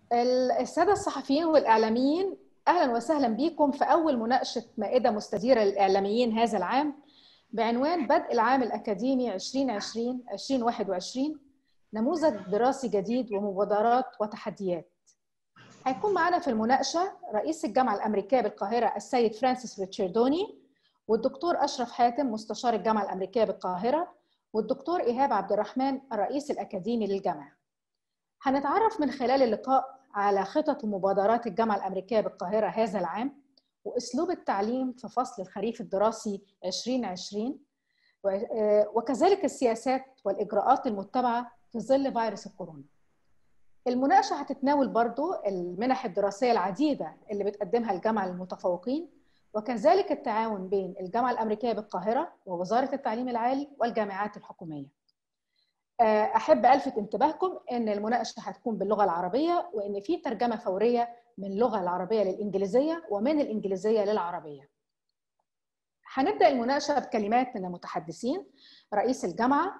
السادة الصحفيين والإعلاميين أهلا وسهلا بكم في أول مناقشة مائدة مستديرة للإعلاميين هذا العام بعنوان بدء العام الأكاديمي 2020-2021 نموذج دراسي جديد ومبادرات وتحديات هيكون معنا في المناقشة رئيس الجامعة الأمريكية بالقاهرة السيد فرانسيس ريتشاردوني والدكتور أشرف حاتم مستشار الجامعة الأمريكية بالقاهرة والدكتور إيهاب عبد الرحمن الرئيس الأكاديمي للجامعة هنتعرف من خلال اللقاء على خطط ومبادرات الجامعة الأمريكية بالقاهرة هذا العام وأسلوب التعليم في فصل الخريف الدراسي 2020 وكذلك السياسات والإجراءات المتبعة في ظل فيروس الكورونا المناقشة هتتناول برضو المنح الدراسية العديدة اللي بتقدمها الجامعة للمتفوقين وكذلك التعاون بين الجامعة الأمريكية بالقاهرة ووزارة التعليم العالي والجامعات الحكومية أحب ألفت انتباهكم أن المناقشة هتكون باللغة العربية وأن في ترجمة فورية من اللغة العربية للإنجليزية ومن الإنجليزية للعربية هنبدأ المناقشة بكلمات من المتحدثين رئيس الجامعة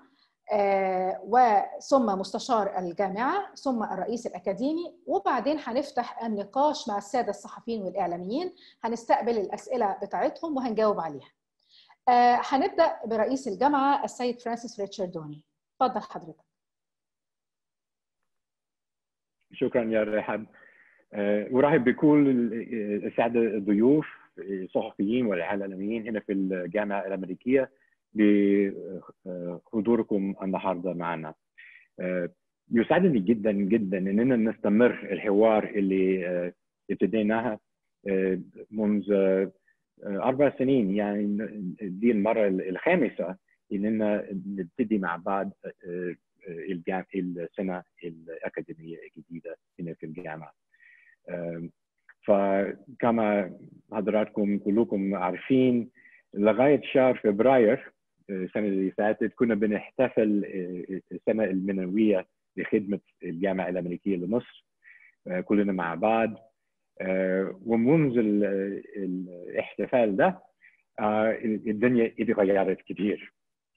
وثم مستشار الجامعة ثم الرئيس الأكاديمي وبعدين هنفتح النقاش مع السادة الصحفيين والإعلاميين هنستقبل الأسئلة بتاعتهم وهنجاوب عليها هنبدأ برئيس الجامعة السيد فرانسيس ريتشاردوني اتفضل حضرتك شكرا يا رحاب ارحب بكل الساده الضيوف الصحفيين والاعلاميين هنا في الجامعه الامريكيه بحضوركم النهارده معنا يسعدني جدا جدا اننا نستمر الحوار اللي ابتديناها منذ اربع سنين يعني دي المره الخامسه اننا نبتدي مع بعض السنه الاكاديميه الجديده هنا في الجامعه. فكما حضراتكم كلكم عارفين لغايه شهر فبراير السنه اللي فاتت كنا بنحتفل السنه المنويه لخدمه الجامعه الامريكيه لمصر كلنا مع بعض ومنذ الاحتفال ده الدنيا اتغيرت كتير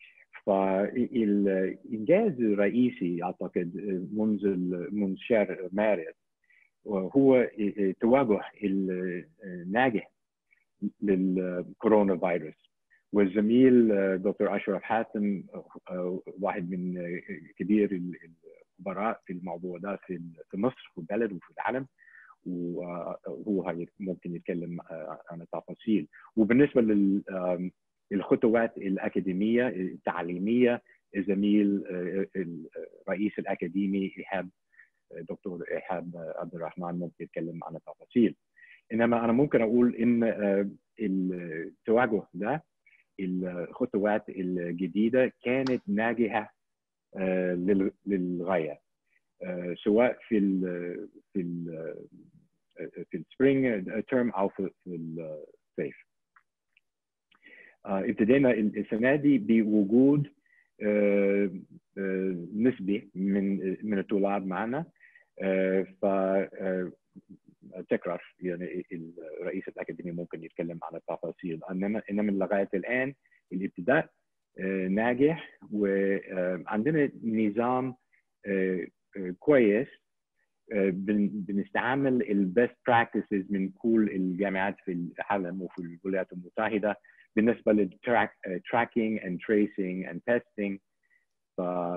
فالانجاز الرئيسي اعتقد منذ منذ شهر مارس هو التواجه الناجح للكورونا فيروس والزميل دكتور اشرف حاتم واحد من كبير الخبراء في الموضوع ده في مصر والبلد وفي العالم وهو ممكن يتكلم عن التفاصيل وبالنسبه للخطوات الاكاديميه التعليميه الزميل الرئيس الاكاديمي ايهاب دكتور ايهاب عبد الرحمن ممكن يتكلم عن التفاصيل انما انا ممكن اقول ان التواجه ده الخطوات الجديده كانت ناجحه للغايه سواء في ال في ال في السبرينج تيرم او في الصيف ابتدينا السنه دي بوجود نسبي من من الطلاب معنا ف تكرر يعني الرئيس الاكاديمي ممكن يتكلم عن التفاصيل انما انما لغايه الان الابتداء ناجح وعندنا نظام كويس بنستعمل البيست براكتسز من كل الجامعات في العالم وفي الولايات المتحده بالنسبه للتراكينج اند تريسينج اند تيستينج ف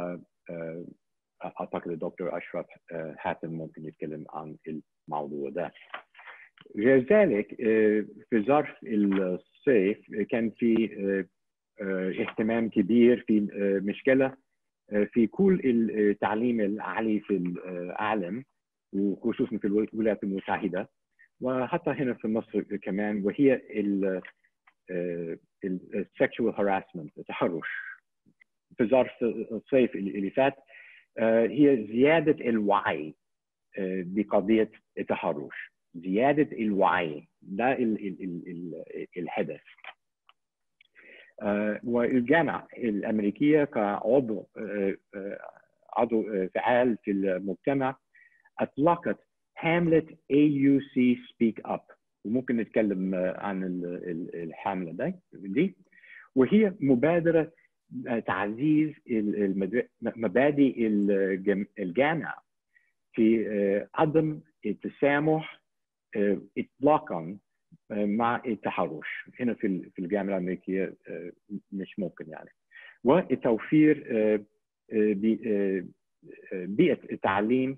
اعتقد الدكتور اشرف حاتم ممكن يتكلم عن الموضوع ده غير ذلك في ظرف الصيف كان في اهتمام كبير في مشكله في كل التعليم العالي في العالم وخصوصا في الولايات المتحده وحتى هنا في مصر كمان وهي السكشوال هاراسمنت التحرش في ظرف الصيف اللي فات هي زياده الوعي بقضيه التحرش زياده الوعي ده ال ال ال ال الهدف والجامعه الامريكيه كعضو عضو فعال في المجتمع اطلقت حمله AUC Speak Up وممكن نتكلم عن الحمله دي, دي وهي مبادره تعزيز مبادئ الجامعه في عدم التسامح اطلاقا مع التحرش هنا في في الجامعه الامريكيه مش ممكن يعني وتوفير بيئه التعليم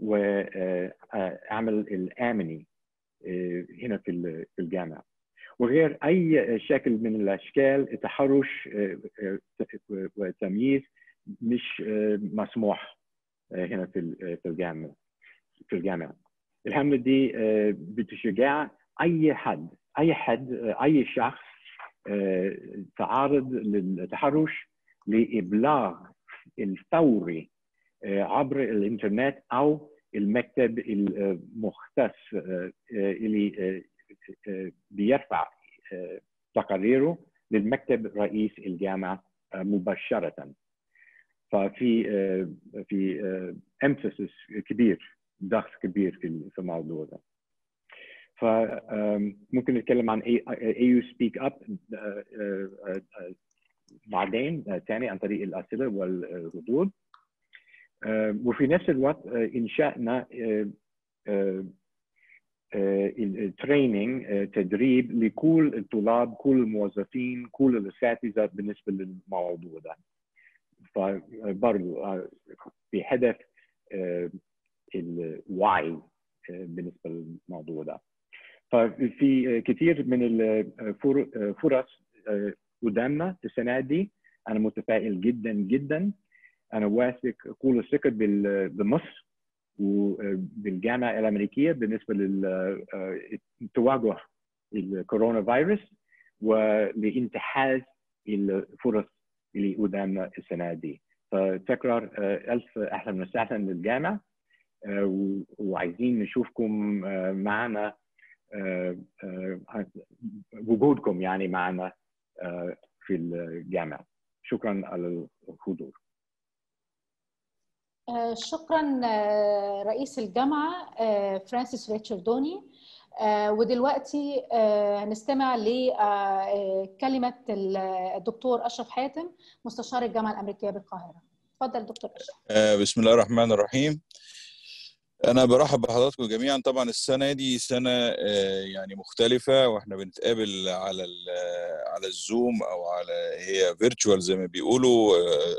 وعمل الامني هنا في في الجامعه وغير اي شكل من الاشكال التحرش والتمييز مش مسموح هنا في في الجامعه في الجامعه الحمله دي بتشجع اي حد اي حد اي شخص تعرض للتحرش لابلاغ الفوري عبر الانترنت او المكتب المختص اللي بيرفع تقاريره للمكتب رئيس الجامعه مباشره ففي في امفاسيس كبير ضغط كبير في الموضوع ده فممكن نتكلم عن AU Speak Up بعدين تاني عن طريق الأسئلة والردود وفي نفس الوقت انشانا التريننج تدريب لكل الطلاب كل الموظفين كل الاساتذه بالنسبه للموضوع ده فبرضه بهدف الوعي بالنسبه للموضوع ده ففي كثير من الفرص قدامنا السنه دي انا متفائل جدا جدا انا واثق كل الثقه بمصر وبالجامعه الامريكيه بالنسبه للتواجه الكورونا فيروس ولانتهاز الفرص اللي قدامنا السنه دي فتكرر الف اهلا وسهلا للجامعه وعايزين نشوفكم معنا وجودكم يعني معنا في الجامعه شكرا على الحضور شكرا رئيس الجامعه فرانسيس ريتشاردوني ودلوقتي هنستمع لكلمه الدكتور اشرف حاتم مستشار الجامعه الامريكيه بالقاهره اتفضل دكتور اشرف بسم الله الرحمن الرحيم انا برحب بحضراتكم جميعا طبعا السنه دي سنه يعني مختلفه واحنا بنتقابل على على الزوم او على هي فيرتشوال زي ما بيقولوا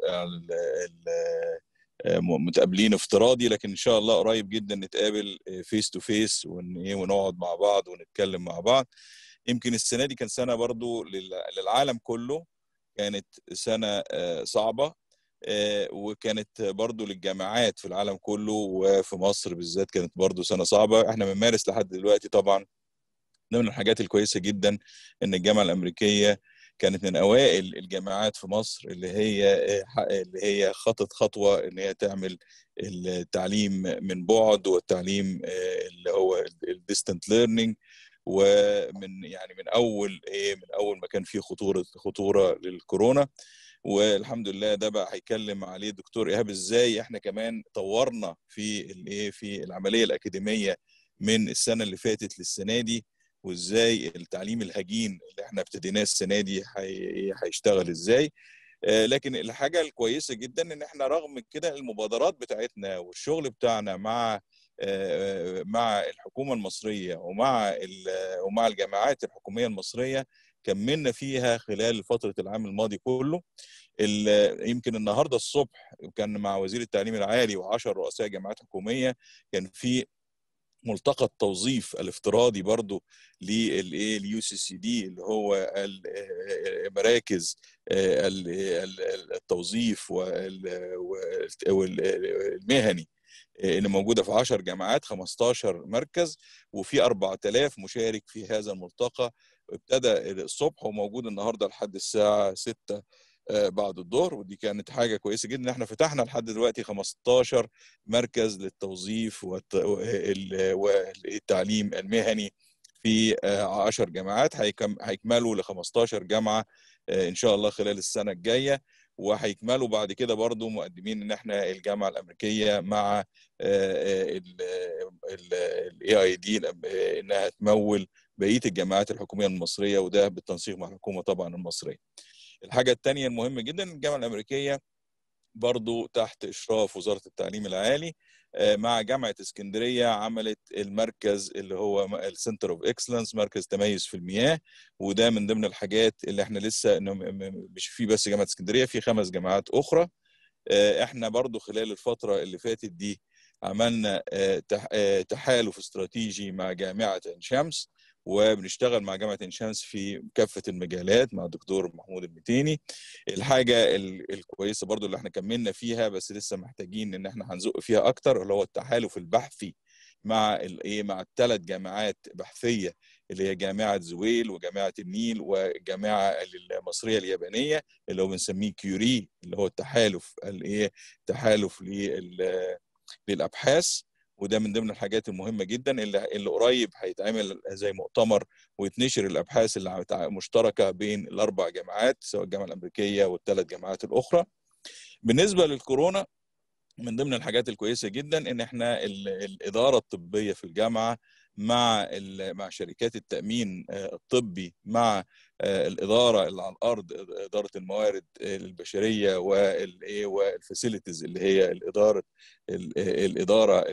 متقابلين افتراضي لكن ان شاء الله قريب جدا نتقابل فيس تو فيس ونقعد مع بعض ونتكلم مع بعض يمكن السنه دي كان سنه برضو للعالم كله كانت سنه صعبه وكانت برضو للجامعات في العالم كله وفي مصر بالذات كانت برضو سنه صعبه احنا من مارس لحد دلوقتي طبعا من الحاجات الكويسه جدا ان الجامعه الامريكيه كانت من اوائل الجامعات في مصر اللي هي اللي هي خطت خطوه ان هي تعمل التعليم من بعد والتعليم اللي هو الديستنت ليرنينج ومن يعني من اول ايه من اول ما كان في خطوره خطوره للكورونا والحمد لله ده بقى هيكلم عليه الدكتور ايهاب ازاي احنا كمان طورنا في الايه في العمليه الاكاديميه من السنه اللي فاتت للسنه دي وازاي التعليم الهجين اللي احنا ابتديناه السنه دي هيشتغل ازاي لكن الحاجه الكويسه جدا ان احنا رغم كده المبادرات بتاعتنا والشغل بتاعنا مع مع الحكومه المصريه ومع ومع الجامعات الحكوميه المصريه كملنا فيها خلال فتره العام الماضي كله يمكن النهارده الصبح كان مع وزير التعليم العالي و10 رؤساء جامعات حكوميه كان في ملتقى التوظيف الافتراضي برضو للايه اليو سي سي دي اللي هو مراكز التوظيف والمهني اللي موجوده في 10 جامعات 15 مركز وفي 4000 مشارك في هذا الملتقى ابتدى الصبح وموجود النهارده لحد الساعه 6 بعد الظهر ودي كانت حاجه كويسه جدا ان احنا فتحنا لحد دلوقتي 15 مركز للتوظيف والتعليم المهني في 10 جامعات هيكملوا ل 15 جامعه ان شاء الله خلال السنه الجايه وهيكملوا بعد كده برضو مقدمين ان احنا الجامعه الامريكيه مع الاي اي دي انها تمول بقيه الجامعات الحكوميه المصريه وده بالتنسيق مع الحكومه طبعا المصريه. الحاجه الثانيه المهمه جدا الجامعه الامريكيه برضو تحت اشراف وزاره التعليم العالي مع جامعه اسكندريه عملت المركز اللي هو السنتر اوف اكسلنس مركز تميز في المياه وده من ضمن الحاجات اللي احنا لسه انه مش في بس جامعه اسكندريه في خمس جامعات اخرى احنا برضو خلال الفتره اللي فاتت دي عملنا تحالف استراتيجي مع جامعه عين شمس وبنشتغل مع جامعه عين شمس في كافه المجالات مع الدكتور محمود المتيني الحاجه الكويسه برضو اللي احنا كملنا فيها بس لسه محتاجين ان احنا هنزق فيها اكتر اللي هو التحالف البحثي مع الايه مع الثلاث جامعات بحثيه اللي هي جامعه زويل وجامعه النيل والجامعه المصريه اليابانيه اللي هو بنسميه كيوري اللي هو التحالف الايه تحالف للابحاث وده من ضمن الحاجات المهمه جدا اللي اللي قريب هيتعمل زي مؤتمر ويتنشر الابحاث اللي مشتركه بين الاربع جامعات سواء الجامعه الامريكيه والثلاث جامعات الاخرى بالنسبه للكورونا من ضمن الحاجات الكويسه جدا ان احنا الاداره الطبيه في الجامعه مع مع شركات التامين الطبي مع الاداره اللي على الارض اداره الموارد البشريه والايه والفاسيلتيز اللي هي الاداره الاداره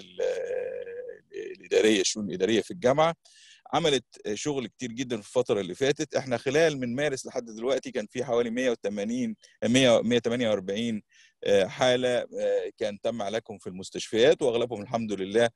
الاداريه الشؤون الاداريه في الجامعه عملت شغل كتير جدا في الفتره اللي فاتت احنا خلال من مارس لحد دلوقتي كان في حوالي 180 100 148 حاله كان تم علاجهم في المستشفيات واغلبهم الحمد لله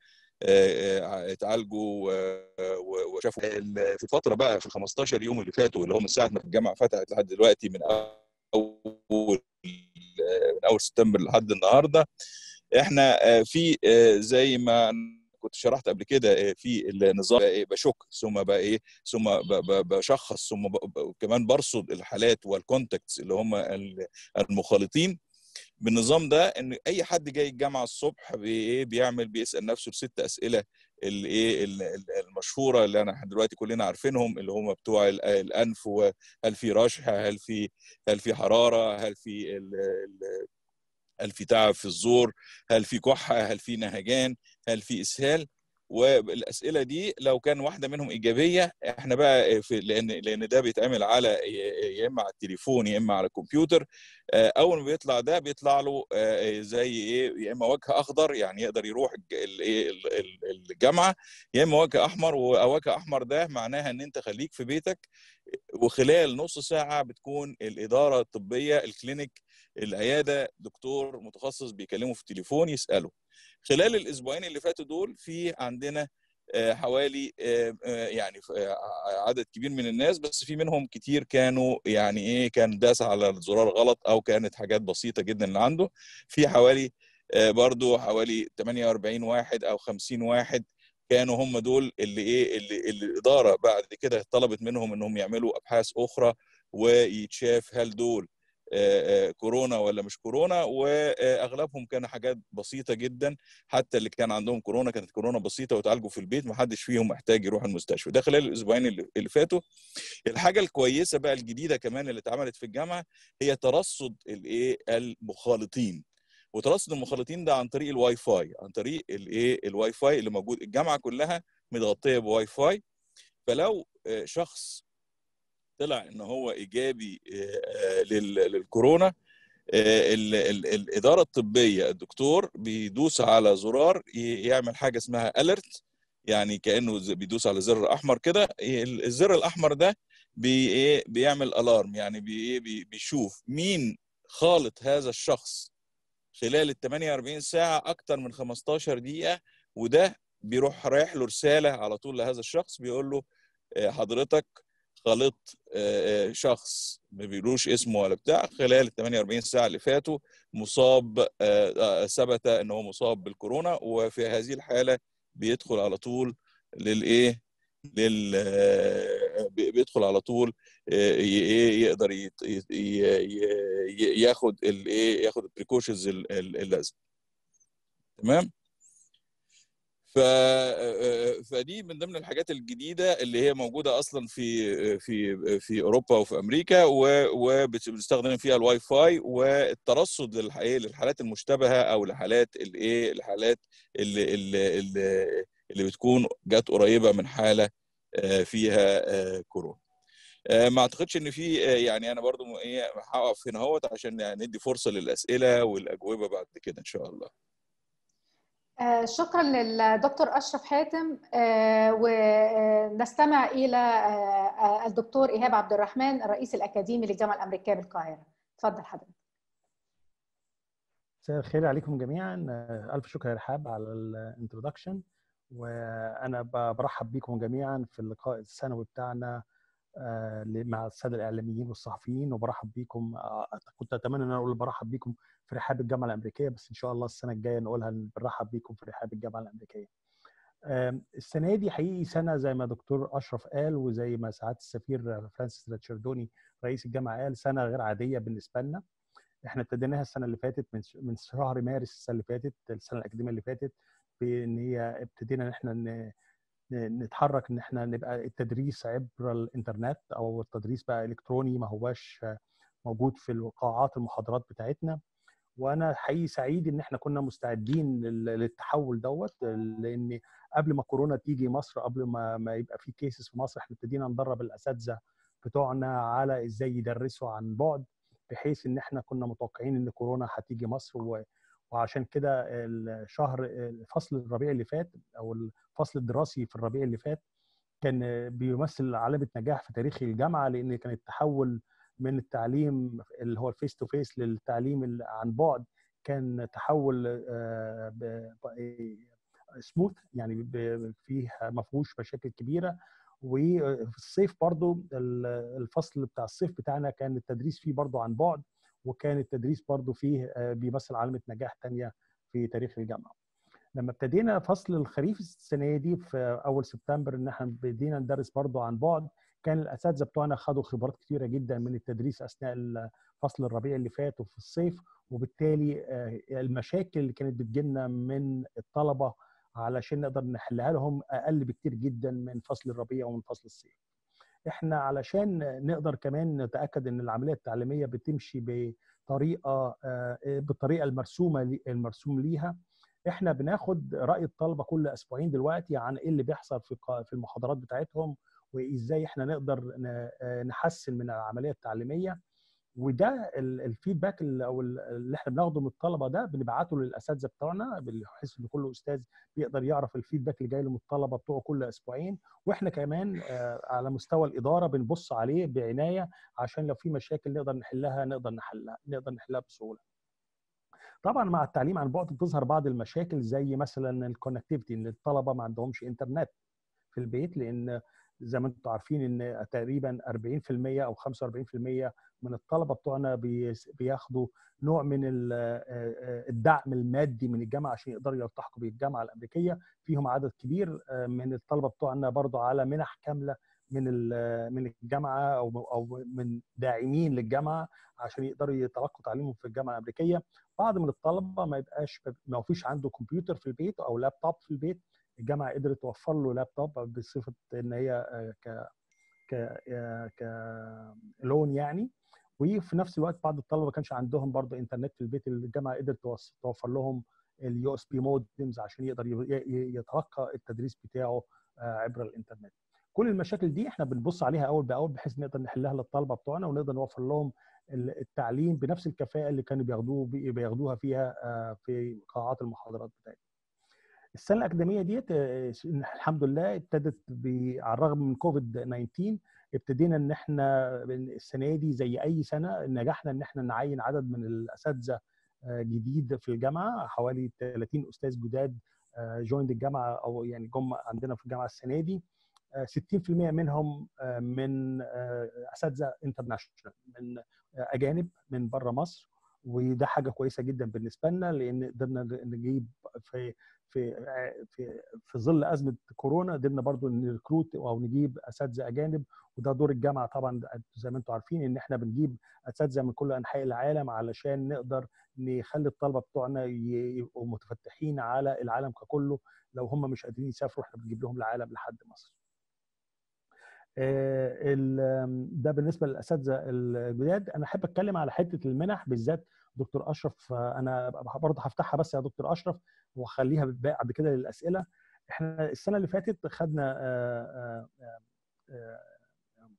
اتعالجوا وشافوا في فتره بقى في 15 يوم اللي فاتوا اللي هم من ساعه ما الجامعه فتحت لحد دلوقتي من اول من اول سبتمبر لحد النهارده احنا في زي ما كنت شرحت قبل كده في النظام بشك ثم بقى ايه ثم بشخص ثم كمان برصد الحالات والكونتاكتس اللي هم المخالطين بالنظام ده ان اي حد جاي الجامعه الصبح بايه بيعمل بيسال نفسه الست اسئله الايه المشهوره اللي انا دلوقتي كلنا عارفينهم اللي هم بتوع الانف وهل في رشح هل في هل في حراره هل في هل في تعب في الزور هل في كحه هل في نهجان هل في اسهال والاسئله دي لو كان واحده منهم ايجابيه احنا بقى في لان لان ده بيتعمل على يا اما على التليفون يا اما على الكمبيوتر اول ما بيطلع ده بيطلع له زي ايه يا اما وجه اخضر يعني يقدر يروح الجامعه يا اما وجه احمر ووجه احمر ده معناها ان انت خليك في بيتك وخلال نص ساعه بتكون الاداره الطبيه الكلينيك العياده دكتور متخصص بيكلمه في التليفون يساله خلال الاسبوعين اللي فاتوا دول في عندنا حوالي يعني عدد كبير من الناس بس في منهم كتير كانوا يعني ايه كان داس على الزرار غلط او كانت حاجات بسيطه جدا اللي عنده في حوالي برضو حوالي 48 واحد او 50 واحد كانوا هم دول اللي ايه اللي, اللي الاداره بعد كده طلبت منهم انهم يعملوا ابحاث اخرى ويتشاف هل دول كورونا ولا مش كورونا واغلبهم كان حاجات بسيطه جدا حتى اللي كان عندهم كورونا كانت كورونا بسيطه وتعالجوا في البيت ما حدش فيهم محتاج يروح المستشفى ده خلال الاسبوعين اللي فاتوا الحاجه الكويسه بقى الجديده كمان اللي اتعملت في الجامعه هي ترصد الايه المخالطين وترصد المخالطين ده عن طريق الواي فاي عن طريق الايه الواي فاي اللي موجود الجامعه كلها متغطيه بواي فاي فلو شخص طلع ان هو ايجابي للكورونا الاداره الطبيه الدكتور بيدوس على زرار يعمل حاجه اسمها اليرت يعني كانه بيدوس على زر احمر كده الزر الاحمر ده بي بيعمل الارم يعني بي بيشوف مين خالط هذا الشخص خلال ال 48 ساعه اكتر من 15 دقيقه وده بيروح رايح له رساله على طول لهذا الشخص بيقول له حضرتك خلط شخص ما بيقولوش اسمه ولا بتاع خلال ال 48 ساعه اللي فاتوا مصاب ثبت ان هو مصاب بالكورونا وفي هذه الحاله بيدخل على طول للايه لل بيدخل على طول يقدر ياخد الايه ياخد البريكوشنز اللازم تمام ف فدي من ضمن الحاجات الجديده اللي هي موجوده اصلا في في في اوروبا وفي امريكا وبنستخدم فيها الواي فاي والترصد للحالات المشتبهه او الحالات الايه الحالات اللي اللي اللي, اللي بتكون جت قريبه من حاله فيها كورونا ما اعتقدش ان في يعني انا برضو ايه هقف هنا اهوت عشان ندي فرصه للاسئله والاجوبه بعد كده ان شاء الله شكرا للدكتور اشرف حاتم ونستمع الى الدكتور ايهاب عبد الرحمن الرئيس الاكاديمي للجامعه الامريكيه بالقاهره تفضل حضرتك مساء الخير عليكم جميعا الف شكر يا رحاب على الانترودكشن وانا برحب بكم جميعا في اللقاء السنوي بتاعنا مع الساده الاعلاميين والصحفيين وبرحب بيكم كنت اتمنى ان انا اقول برحب بيكم في رحاب الجامعه الامريكيه بس ان شاء الله السنه الجايه نقولها بنرحب بيكم في رحاب الجامعه الامريكيه. السنه دي حقيقي سنه زي ما دكتور اشرف قال وزي ما سعاده السفير فرانسيس ريتشاردوني رئيس الجامعه قال سنه غير عاديه بالنسبه لنا. احنا ابتديناها السنه اللي فاتت من من شهر مارس السنه اللي فاتت السنه الاكاديميه اللي فاتت بان هي ابتدينا ان احنا نتحرك ان احنا نبقى التدريس عبر الانترنت او التدريس بقى الكتروني ما هواش موجود في قاعات المحاضرات بتاعتنا وانا حقيقي سعيد ان احنا كنا مستعدين للتحول دوت لان قبل ما كورونا تيجي مصر قبل ما ما يبقى في كيسز في مصر احنا ابتدينا ندرب الاساتذه بتوعنا على ازاي يدرسوا عن بعد بحيث ان احنا كنا متوقعين ان كورونا هتيجي مصر و وعشان كده الشهر فصل الربيع اللي فات او الفصل الدراسي في الربيع اللي فات كان بيمثل علامه نجاح في تاريخ الجامعه لان كان التحول من التعليم اللي هو الفيس تو فيس للتعليم عن بعد كان تحول سموث يعني فيه ما فيهوش مشاكل كبيره وفي الصيف برضو الفصل بتاع الصيف بتاعنا كان التدريس فيه برضو عن بعد وكان التدريس برضو فيه بيمثل علامه نجاح تانية في تاريخ الجامعه. لما ابتدينا فصل الخريف السنه دي في اول سبتمبر ان احنا بدينا ندرس برضو عن بعد كان الاساتذه بتوعنا خدوا خبرات كثيره جدا من التدريس اثناء فصل الربيع اللي فات وفي الصيف وبالتالي المشاكل اللي كانت بتجيلنا من الطلبه علشان نقدر نحلها لهم اقل بكتير جدا من فصل الربيع ومن فصل الصيف. احنا علشان نقدر كمان نتاكد ان العمليه التعليميه بتمشي بطريقه بالطريقه المرسومه المرسوم ليها احنا بناخد راي الطلبه كل اسبوعين دلوقتي عن ايه اللي بيحصل في في المحاضرات بتاعتهم وازاي احنا نقدر نحسن من العمليه التعليميه وده الفيدباك او اللي احنا بناخده من الطلبه ده بنبعته للاساتذه بتوعنا بحيث ان كل استاذ بيقدر يعرف الفيدباك اللي جاي له من الطلبه بتوعه كل اسبوعين واحنا كمان على مستوى الاداره بنبص عليه بعنايه عشان لو في مشاكل نقدر نحلها نقدر نحلها نقدر نحلها بسهوله. طبعا مع التعليم عن بعد بتظهر بعض المشاكل زي مثلا الكونكتيفيتي ان الطلبه ما عندهمش انترنت في البيت لان زي ما انتم عارفين ان تقريبا 40% او 45% من الطلبه بتوعنا بياخدوا نوع من الدعم المادي من الجامعه عشان يقدروا يلتحقوا بالجامعه الامريكيه فيهم عدد كبير من الطلبه بتوعنا برضو على منح كامله من من الجامعه او او من داعمين للجامعه عشان يقدروا يتلقوا تعليمهم في الجامعه الامريكيه بعض من الطلبه ما يبقاش ما فيش عنده كمبيوتر في البيت او لابتوب في البيت الجامعه قدرت توفر له لابتوب بصفه ان هي ك ك ك لون يعني وفي نفس الوقت بعض الطلبه ما كانش عندهم برضه انترنت في البيت الجامعه قدرت توفر لهم اليو اس بي مودمز عشان يقدر يتلقى التدريس بتاعه عبر الانترنت كل المشاكل دي احنا بنبص عليها اول باول بحيث نقدر نحلها للطلبه بتوعنا ونقدر نوفر لهم التعليم بنفس الكفاءه اللي كانوا بياخدوه بياخدوها فيها في قاعات المحاضرات بتاعتنا. السنه الاكاديميه ديت الحمد لله ابتدت على الرغم من كوفيد 19 ابتدينا ان احنا السنه دي زي اي سنه نجحنا ان احنا نعين عدد من الاساتذه جديد في الجامعه حوالي 30 استاذ جداد جويند الجامعه او يعني جم عندنا في الجامعه السنه دي 60% منهم من اساتذه انترناشونال من اجانب من بره مصر وده حاجه كويسه جدا بالنسبه لنا لان قدرنا نجيب في في في في ظل ازمه كورونا قدرنا برضو نركروت او نجيب اساتذه اجانب وده دور الجامعه طبعا زي ما انتم عارفين ان احنا بنجيب اساتذه من كل انحاء العالم علشان نقدر نخلي الطلبه بتوعنا يبقوا متفتحين على العالم ككله لو هم مش قادرين يسافروا احنا بنجيب لهم العالم لحد مصر. ده بالنسبه للاساتذه الجداد انا احب اتكلم على حته المنح بالذات دكتور اشرف انا برضه هفتحها بس يا دكتور اشرف واخليها بعد كده للاسئله احنا السنه اللي فاتت خدنا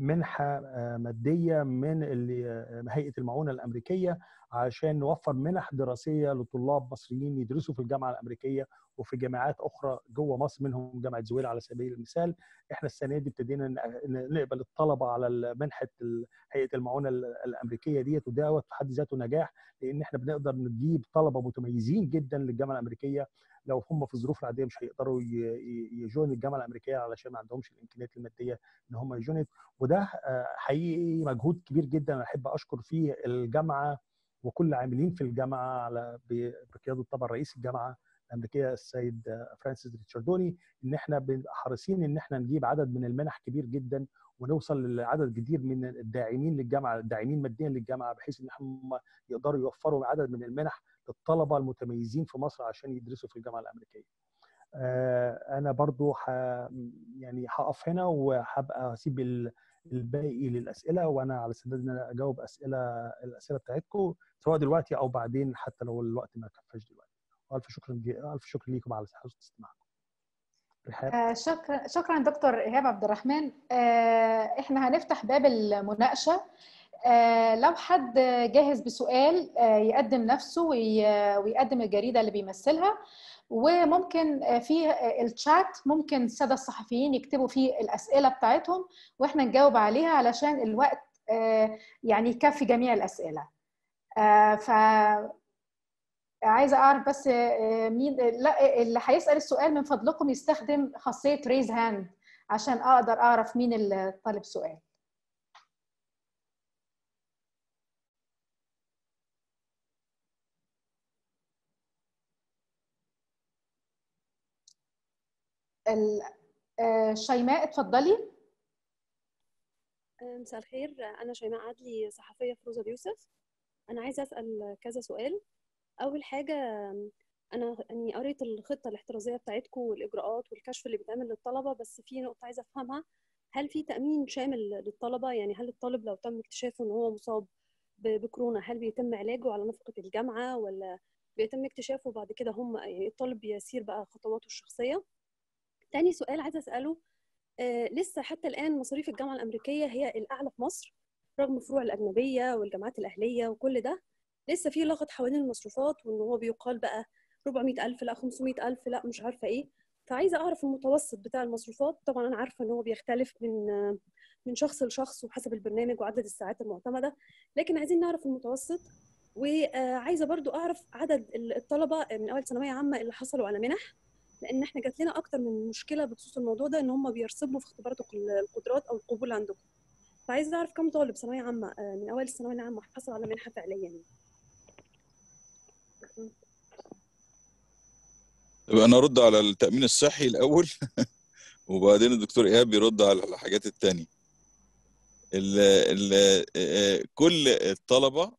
منحه ماديه من هيئه المعونه الامريكيه عشان نوفر منح دراسيه لطلاب مصريين يدرسوا في الجامعه الامريكيه وفي جامعات اخرى جوه مصر منهم جامعه زويل على سبيل المثال احنا السنه دي ابتدينا نقبل الطلبه على منحه هيئه المعونه الامريكيه ديت ودوت في حد ذاته نجاح لان احنا بنقدر نجيب طلبه متميزين جدا للجامعه الامريكيه لو هم في الظروف العاديه مش هيقدروا يجون الجامعه الامريكيه علشان ما عندهمش الامكانيات الماديه ان هم يجون وده حقيقي مجهود كبير جدا انا احب اشكر فيه الجامعه وكل العاملين في الجامعه على بقياده طبعا رئيس الجامعه الامريكيه السيد فرانسيس ريتشاردوني ان احنا حريصين ان احنا نجيب عدد من المنح كبير جدا ونوصل لعدد كبير من الداعمين للجامعه الداعمين ماديا للجامعه بحيث ان هم يقدروا يوفروا عدد من المنح للطلبه المتميزين في مصر عشان يدرسوا في الجامعه الامريكيه. انا برضو ح يعني هقف هنا وهبقى اسيب الباقي للاسئله وانا على استعداد ان انا اجاوب اسئله الاسئله بتاعتكم سواء دلوقتي او بعدين حتى لو الوقت ما كفاش دلوقتي. والف شكرا الف شكر ليكم على حسن استماعكم. آه شكرا شكرا دكتور ايهاب عبد الرحمن آه احنا هنفتح باب المناقشه آه لو حد جاهز بسؤال آه يقدم نفسه ويقدم الجريده اللي بيمثلها وممكن في الشات ممكن الساده الصحفيين يكتبوا فيه الاسئله بتاعتهم واحنا نجاوب عليها علشان الوقت آه يعني يكفي جميع الاسئله آه ف عايزه اعرف بس مين لا اللي هيسال السؤال من فضلكم يستخدم خاصيه ريز هاند عشان اقدر اعرف مين اللي طالب سؤال شيماء اتفضلي مساء الخير انا شيماء عدلي صحفيه في روزا يوسف انا عايزه اسال كذا سؤال اول حاجه انا اني قريت الخطه الاحترازيه بتاعتكم والاجراءات والكشف اللي بيتعمل للطلبه بس في نقطه عايزه افهمها هل في تامين شامل للطلبه يعني هل الطالب لو تم اكتشافه ان هو مصاب بكورونا هل بيتم علاجه على نفقه الجامعه ولا بيتم اكتشافه بعد كده هم يعني الطالب بيسير بقى خطواته الشخصيه تاني سؤال عايزه اساله آه لسه حتى الان مصاريف الجامعه الامريكيه هي الاعلى في مصر رغم الفروع الاجنبيه والجامعات الاهليه وكل ده لسه في لغط حوالين المصروفات وان هو بيقال بقى 400000 لا 500000 لا مش عارفه ايه فعايزه اعرف المتوسط بتاع المصروفات طبعا انا عارفه ان هو بيختلف من من شخص لشخص وحسب البرنامج وعدد الساعات المعتمده لكن عايزين نعرف المتوسط وعايزه برضو اعرف عدد الطلبه من اول ثانويه عامه اللي حصلوا على منح لان احنا جات لنا اكتر من مشكله بخصوص الموضوع ده ان هم بيرسبوا في اختبارات القدرات او القبول عندهم فعايزه اعرف كم طالب ثانويه عامه من اوائل الثانويه العامه حصل على منحه فعليا يعني. طب انا ارد على التامين الصحي الاول وبعدين الدكتور ايهاب يرد على الحاجات التانية ال ال كل الطلبه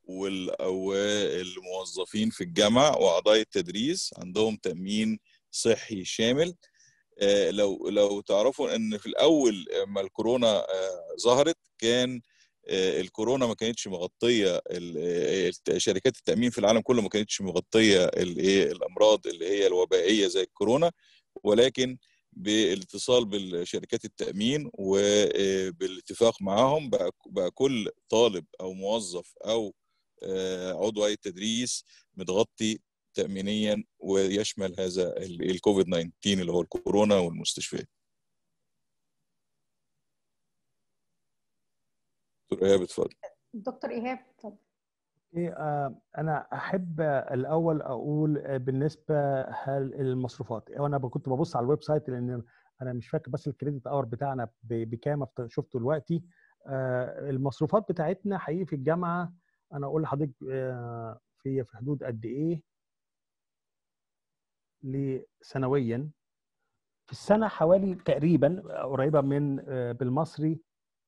والموظفين في الجامعه واعضاء التدريس عندهم تامين صحي شامل لو لو تعرفوا ان في الاول ما الكورونا ظهرت كان الكورونا ما كانتش مغطيه شركات التامين في العالم كله ما كانتش مغطيه الامراض اللي هي الوبائيه زي الكورونا ولكن بالاتصال بالشركات التامين وبالاتفاق معاهم بقى كل طالب او موظف او عضو هيئه تدريس متغطي تامينيا ويشمل هذا الكوفيد 19 اللي هو الكورونا والمستشفيات دكتور ايهاب اتفضل دكتور ايهاب اتفضل انا احب الاول اقول بالنسبه للمصروفات وانا كنت ببص على الويب سايت لان انا مش فاكر بس الكريدت اور بتاعنا بكام شفته دلوقتي المصروفات بتاعتنا حقيقي في الجامعه انا اقول لحضرتك في في حدود قد ايه سنويا في السنه حوالي تقريبا قريبه من بالمصري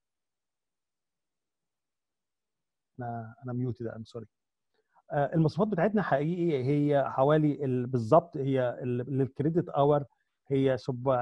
انا انا ميوتد ام سوري المصروفات بتاعتنا حقيقي هي حوالي بالظبط هي للكريدت اور هي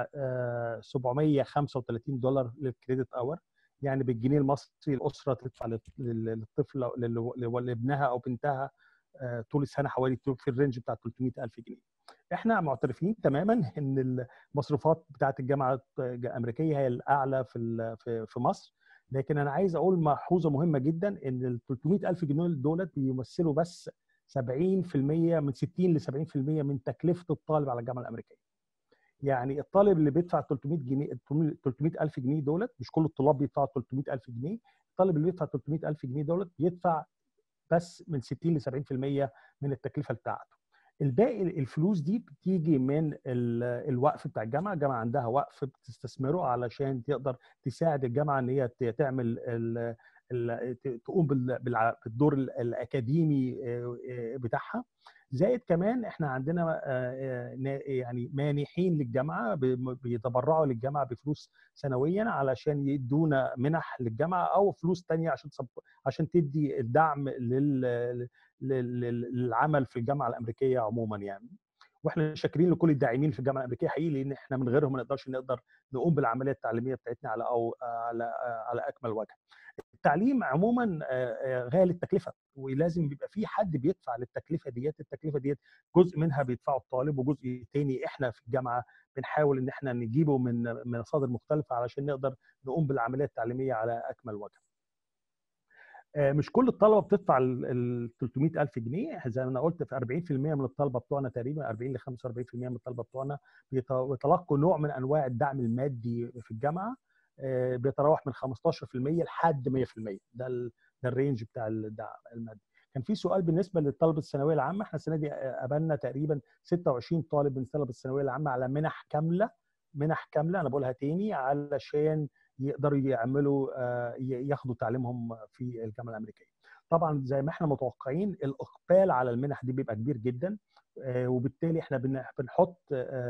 735 دولار للكريدت اور يعني بالجنيه المصري الاسره تدفع للطفل لابنها او بنتها طول السنه حوالي في الرينج بتاع 300000 جنيه احنا معترفين تماما ان المصروفات بتاعت الجامعه الامريكيه هي الاعلى في في مصر لكن انا عايز اقول ملحوظه مهمه جدا ان ال 300 الف جنيه دولت بيمثلوا بس 70% من 60 ل 70% من تكلفه الطالب على الجامعه الامريكيه. يعني الطالب اللي بيدفع 300 جنيه 300 الف جنيه دولت مش كل الطلاب بيدفعوا 300 الف جنيه، الطالب اللي بيدفع 300 الف جنيه دولت بيدفع بس من 60 ل 70% من التكلفه بتاعته. الباقي الفلوس دي بتيجي من الوقف بتاع الجامعه، الجامعه عندها وقف بتستثمره علشان تقدر تساعد الجامعه ان هي تعمل تقوم بالدور الاكاديمي بتاعها زائد كمان احنا عندنا يعني مانحين للجامعه بيتبرعوا للجامعه بفلوس سنويا علشان يدونا منح للجامعه او فلوس تانية عشان عشان تدي الدعم للعمل في الجامعه الامريكيه عموما يعني واحنا شاكرين لكل الداعمين في الجامعه الامريكيه حقيقي لان احنا من غيرهم ما نقدرش نقدر نقوم بالعمليه التعليميه بتاعتنا على او على على اكمل وجه. التعليم عموما غالي التكلفه ولازم بيبقى في حد بيدفع للتكلفه ديت، التكلفه ديت جزء منها بيدفعه الطالب وجزء تاني احنا في الجامعه بنحاول ان احنا نجيبه من مصادر مختلفه علشان نقدر نقوم بالعمليه التعليميه على اكمل وجه. مش كل الطلبه بتدفع ال 300 الف جنيه زي ما انا قلت في 40% من الطلبه بتوعنا تقريبا 40 ل 45% من الطلبه بتوعنا بيتلقوا نوع من انواع الدعم المادي في الجامعه بيتراوح من 15% لحد 100% ده ال ده الرينج بتاع الدعم المادي كان في سؤال بالنسبه للطلبه الثانويه العامه احنا السنه دي قابلنا تقريبا 26 طالب من طلبه الثانويه العامه على منح كامله منح كامله انا بقولها تاني علشان يقدروا يعملوا ياخدوا تعليمهم في الجامعه الامريكيه. طبعا زي ما احنا متوقعين الاقبال على المنح دي بيبقى كبير جدا وبالتالي احنا بنحط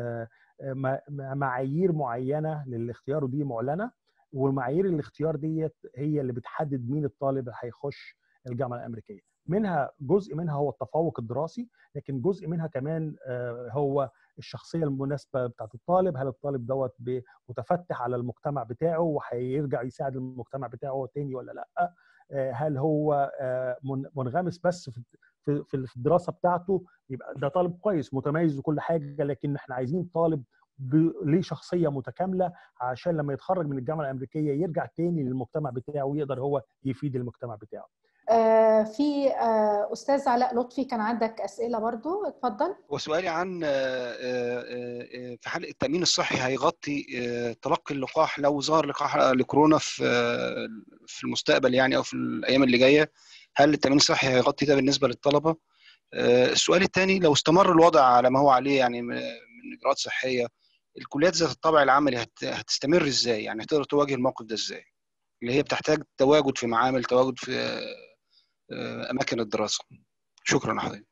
معايير معينه للاختيار ودي معلنه ومعايير الاختيار ديت هي اللي بتحدد مين الطالب هيخش الجامعه الامريكيه. منها جزء منها هو التفوق الدراسي لكن جزء منها كمان هو الشخصيه المناسبه بتاعت الطالب هل الطالب دوت متفتح على المجتمع بتاعه وهيرجع يساعد المجتمع بتاعه تاني ولا لا هل هو منغمس بس في في الدراسه بتاعته يبقى ده طالب كويس متميز وكل حاجه لكن احنا عايزين طالب ليه شخصيه متكامله عشان لما يتخرج من الجامعه الامريكيه يرجع تاني للمجتمع بتاعه ويقدر هو يفيد المجتمع بتاعه آه في آه استاذ علاء لطفي كان عندك اسئله برضو اتفضل وسؤالي عن آه في حال التامين الصحي هيغطي تلقي اللقاح لو ظهر لقاح لكورونا في في المستقبل يعني او في الايام اللي جايه هل التامين الصحي هيغطي ده بالنسبه للطلبه السؤال الثاني لو استمر الوضع على ما هو عليه يعني من اجراءات صحيه الكليات ذات الطابع العملي هتستمر ازاي يعني هتقدر تواجه الموقف ده ازاي اللي هي بتحتاج تواجد في معامل تواجد في اماكن الدراسه شكرا لحضرتك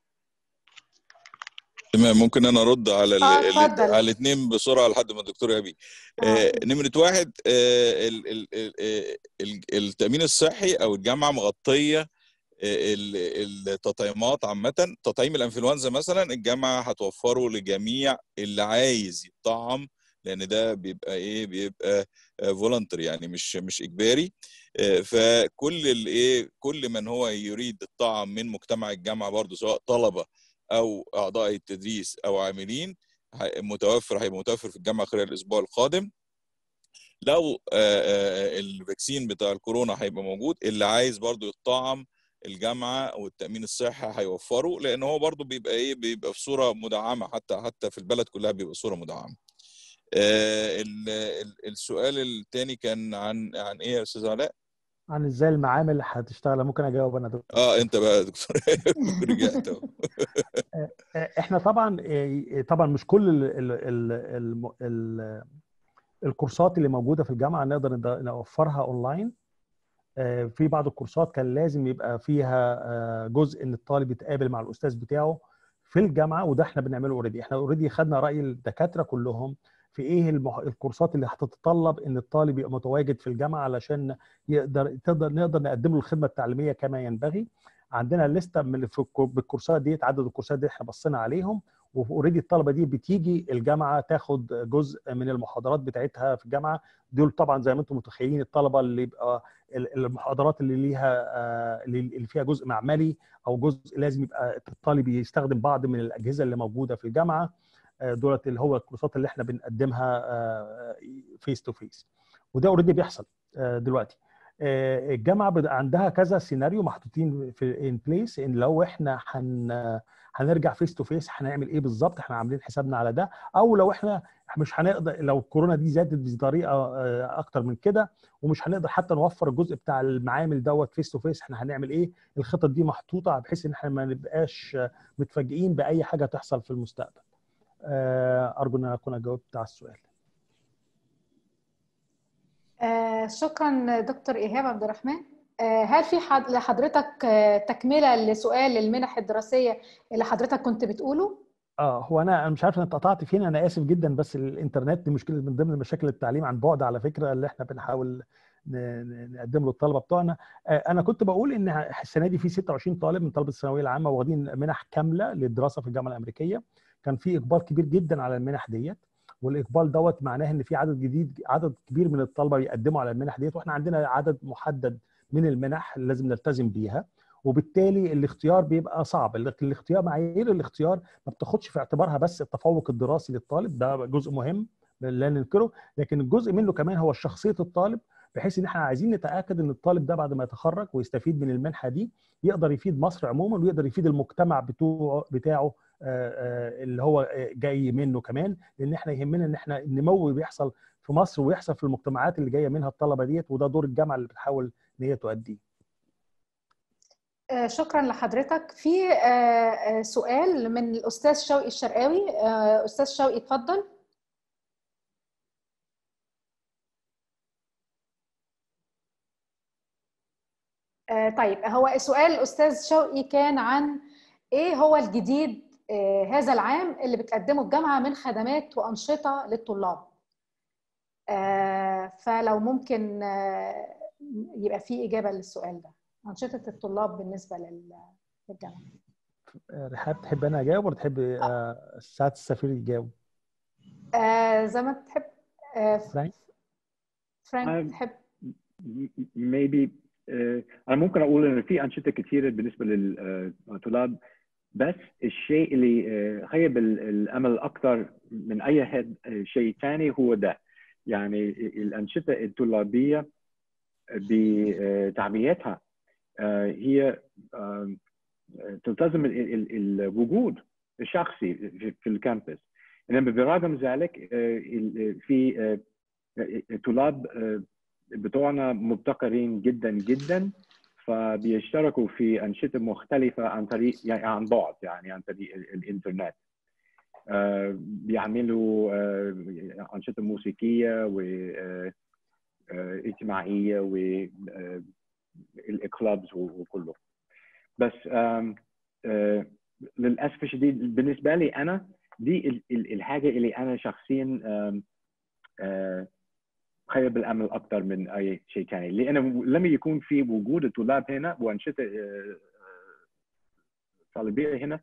تمام ممكن انا ارد على ال آه على الاثنين بسرعه لحد ما الدكتور يبي آه نمره واحد آه ال ال ال التامين الصحي او الجامعه مغطيه التطعيمات عامه تطعيم الانفلونزا مثلا الجامعه هتوفره لجميع اللي عايز يطعم لان ده بيبقى ايه بيبقى فولنتري يعني مش مش اجباري فكل الايه كل من هو يريد الطعم من مجتمع الجامعه برضه سواء طلبه او اعضاء التدريس او عاملين متوفر هيبقى متوفر في الجامعه خلال الاسبوع القادم لو الفاكسين بتاع الكورونا هيبقى موجود اللي عايز برضه يطعم الجامعه والتامين الصحي هيوفره لان هو برضه بيبقى ايه بيبقى في صوره مدعمه حتى حتى في البلد كلها بيبقى صوره مدعمه آه السؤال الثاني كان عن عن ايه يا استاذ علاء؟ عن ازاي المعامل هتشتغل ممكن اجاوب انا دكتور اه انت بقى دكتور رجعت احنا طبعا طبعا مش كل ال ال ال ال ال الكورسات اللي موجوده في الجامعه نقدر نوفرها اونلاين في بعض الكورسات كان لازم يبقى فيها جزء ان الطالب يتقابل مع الاستاذ بتاعه في الجامعه وده احنا بنعمله اوريدي احنا اوريدي خدنا راي الدكاتره كلهم في ايه المح... الكورسات اللي هتتطلب ان الطالب يبقى متواجد في الجامعه علشان يقدر تقدر نقدر نقدم له الخدمه التعليميه كما ينبغي عندنا لسته من في بالكورسات دي عدد الكورسات دي احنا بصينا عليهم واوريدي الطلبه دي بتيجي الجامعه تاخد جزء من المحاضرات بتاعتها في الجامعه دول طبعا زي ما انتم متخيلين الطلبه اللي يبقى المحاضرات اللي ليها اللي فيها جزء معملي او جزء لازم يبقى الطالب يستخدم بعض من الاجهزه اللي موجوده في الجامعه دولت اللي هو الكورسات اللي احنا بنقدمها فيس تو فيس وده اوريدي بيحصل دلوقتي الجامعه عندها كذا سيناريو محطوطين في ان بليس ان لو احنا هن هنرجع فيس تو فيس هنعمل ايه بالظبط احنا عاملين حسابنا على ده او لو احنا مش هنقدر لو الكورونا دي زادت بطريقه اكتر من كده ومش هنقدر حتى نوفر الجزء بتاع المعامل دوت فيس تو فيس احنا هنعمل ايه الخطط دي محطوطه بحيث ان احنا ما نبقاش متفاجئين باي حاجه تحصل في المستقبل ارجو ان انا اكون جاوبت على السؤال آه شكرا دكتور ايهاب عبد الرحمن آه هل في حد لحضرتك آه تكمله لسؤال المنح الدراسيه اللي حضرتك كنت بتقوله؟ اه هو انا انا مش عارف انا اتقطعت فين انا اسف جدا بس الانترنت دي مشكله من ضمن مشاكل التعليم عن بعد على فكره اللي احنا بنحاول نقدم له الطلبه بتوعنا انا كنت بقول ان السنه دي في 26 طالب من طلبه الثانويه العامه واخدين منح كامله للدراسه في الجامعه الامريكيه كان في اقبال كبير جدا على المنح ديت والاقبال دوت معناه ان في عدد جديد عدد كبير من الطلبه بيقدموا على المنح ديت واحنا عندنا عدد محدد من المنح اللي لازم نلتزم بيها وبالتالي الاختيار بيبقى صعب الاختيار معايير الاختيار ما بتاخدش في اعتبارها بس التفوق الدراسي للطالب ده جزء مهم لا ننكره لكن الجزء منه كمان هو شخصيه الطالب بحيث ان احنا عايزين نتاكد ان الطالب ده بعد ما يتخرج ويستفيد من المنحه دي يقدر يفيد مصر عموما ويقدر يفيد المجتمع بتوعه بتاعه اللي هو جاي منه كمان لان احنا يهمنا ان احنا النمو بيحصل في مصر ويحصل في المجتمعات اللي جايه منها الطلبه ديت وده دور الجامعه اللي بتحاول ان هي تؤديه. شكرا لحضرتك في سؤال من الاستاذ شوقي الشرقاوي استاذ شوقي اتفضل طيب هو سؤال الاستاذ شوقي كان عن ايه هو الجديد هذا العام اللي بتقدمه الجامعه من خدمات وانشطه للطلاب فلو ممكن يبقى في اجابه للسؤال ده انشطه الطلاب بالنسبه للجامعه رحاب تحب انا اجاوب ولا تحب سعاده السفير يجاوب؟ آه زي ما تحب آه فرانك فرانك تحب maybe آه انا ممكن اقول ان في انشطه كثيره بالنسبه للطلاب بس الشيء اللي خيب الامل اكثر من اي شيء ثاني هو ده يعني الانشطه الطلابيه بتعبيتها هي تلتزم الوجود الشخصي في الكامبس انما برغم ذلك في طلاب بتوعنا مبتكرين جدا جدا فبيشتركوا في انشطه مختلفه عن طريق يعني عن بعد يعني عن طريق الانترنت بيعملوا انشطه موسيقيه و اجتماعيه والكلابز وكله بس للاسف الشديد بالنسبه لي انا دي الحاجه اللي انا شخصيا خيب الامل اكثر من اي شيء ثاني لان لما يكون في وجود الطلاب هنا وانشطه طالبيه هنا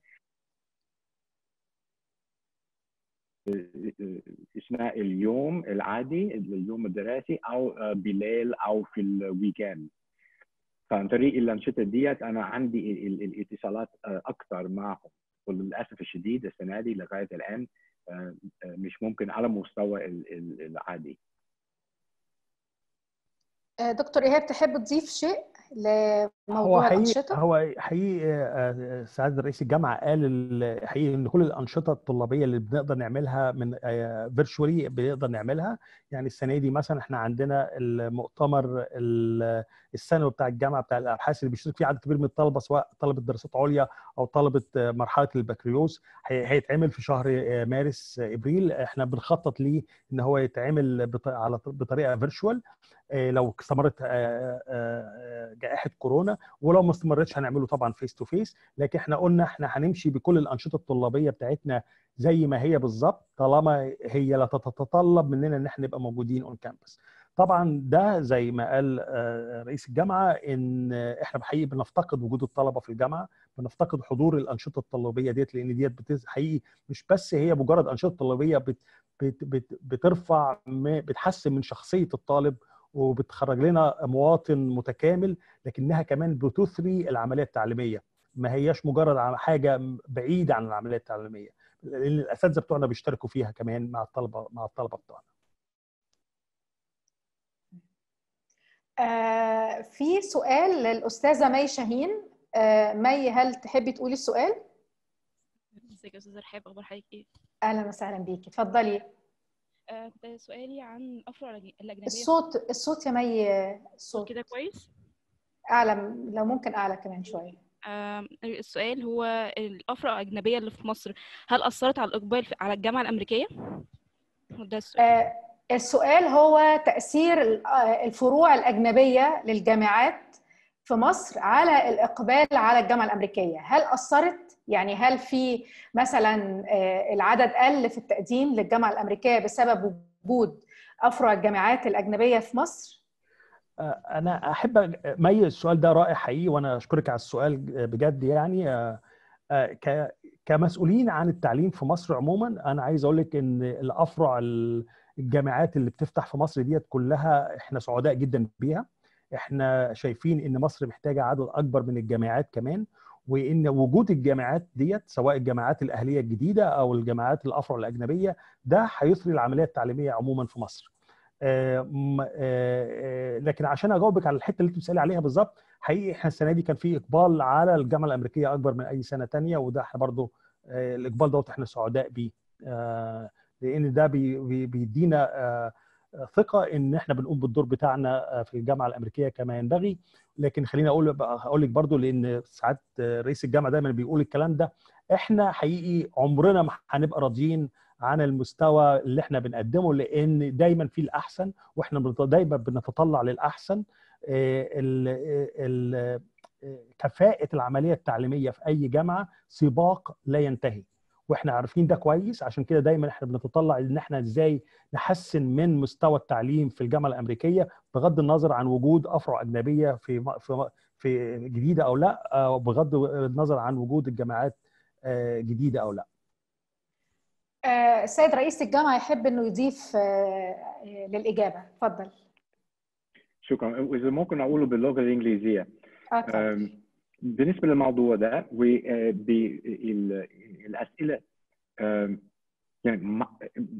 اثناء اليوم العادي اليوم الدراسي او بالليل او في الويكند فعن طريق الانشطه ديت انا عندي الاتصالات اكثر معهم وللاسف الشديد السنه دي لغايه الان مش ممكن على مستوى العادي دكتور ايهاب تحب تضيف شيء لموضوع هو حقيقي الانشطه هو حقيقي سعاده رئيس الجامعه قال حقيقي ان كل الانشطه الطلابيه اللي بنقدر نعملها من فيرتشوالي بنقدر نعملها يعني السنه دي مثلا احنا عندنا المؤتمر السنوي بتاع الجامعه بتاع الابحاث اللي بيشترك فيه عدد كبير من الطلبه سواء طلبه دراسات عليا او طلبه مرحله البكالوريوس هيتعمل في شهر مارس ابريل احنا بنخطط ليه ان هو يتعمل على بطريقه فيرتشوال لو استمرت جائحه كورونا ولو ما استمرتش هنعمله طبعا فيس تو فيس لكن احنا قلنا احنا هنمشي بكل الانشطه الطلابيه بتاعتنا زي ما هي بالظبط طالما هي لا تتطلب مننا ان احنا نبقى موجودين اون كامبس طبعا ده زي ما قال رئيس الجامعه ان احنا بحقيقي بنفتقد وجود الطلبه في الجامعه بنفتقد حضور الانشطه الطلابيه ديت لان ديت حقيقي مش بس هي مجرد انشطه طلابيه بت بت بت بترفع بتحسن من شخصيه الطالب وبتخرج لنا مواطن متكامل لكنها كمان بتثري العمليه التعليميه ما هياش مجرد حاجه بعيده عن العمليه التعليميه لان الاساتذه بتوعنا بيشتركوا فيها كمان مع الطلبه مع الطلبه بتوعنا آه في سؤال للاستاذه مي شاهين آه مي هل تحبي تقولي السؤال ازيك يا استاذه رحاب اخبار حضرتك ايه اهلا وسهلا بيكي اتفضلي آه كنت سؤالي عن الافرع الاجنبيه الصوت الصوت يا مي الصوت كده كويس اعلى لو ممكن اعلى كمان شويه آه السؤال هو الافرع الاجنبيه اللي في مصر هل اثرت على الاقبال على الجامعه الامريكيه ده السؤال آه السؤال هو تاثير الفروع الاجنبيه للجامعات في مصر على الاقبال على الجامعه الامريكيه هل اثرت يعني هل في مثلا العدد قل في التقديم للجامعه الامريكيه بسبب وجود افرع الجامعات الاجنبيه في مصر انا احب مي السؤال ده رائع حقيقي وانا اشكرك على السؤال بجد يعني كمسؤولين عن التعليم في مصر عموما انا عايز اقول لك ان الافرع الجامعات اللي بتفتح في مصر ديت كلها احنا سعداء جدا بيها احنا شايفين ان مصر محتاجه عدد اكبر من الجامعات كمان وان وجود الجامعات ديت سواء الجامعات الاهليه الجديده او الجامعات الافرع الاجنبيه ده هيثري العمليه التعليميه عموما في مصر. آآ آآ لكن عشان اجاوبك على الحته اللي انت بتسالي عليها بالظبط حقيقي احنا السنه دي كان في اقبال على الجامعه الامريكيه اكبر من اي سنه ثانيه وده احنا برضو الاقبال دوت احنا سعداء بيه لان ده بي بيدينا ثقه ان احنا بنقوم بالدور بتاعنا في الجامعه الامريكيه كما ينبغي لكن خليني اقول اقول لك برضو لان ساعات رئيس الجامعه دايما بيقول الكلام ده احنا حقيقي عمرنا ما هنبقى راضيين عن المستوى اللي احنا بنقدمه لان دايما في الاحسن واحنا دايما بنتطلع للاحسن كفاءه العمليه التعليميه في اي جامعه سباق لا ينتهي واحنا عارفين ده كويس عشان كده دايما احنا بنتطلع ان احنا ازاي نحسن من مستوى التعليم في الجامعه الامريكيه بغض النظر عن وجود افرع اجنبيه في في في جديده او لا بغض النظر عن وجود الجامعات جديده او لا. السيد رئيس الجامعه يحب انه يضيف للاجابه، اتفضل. شكرا، واذا ممكن اقوله باللغه الانجليزيه. آه بالنسبه للموضوع ده والاسئله يعني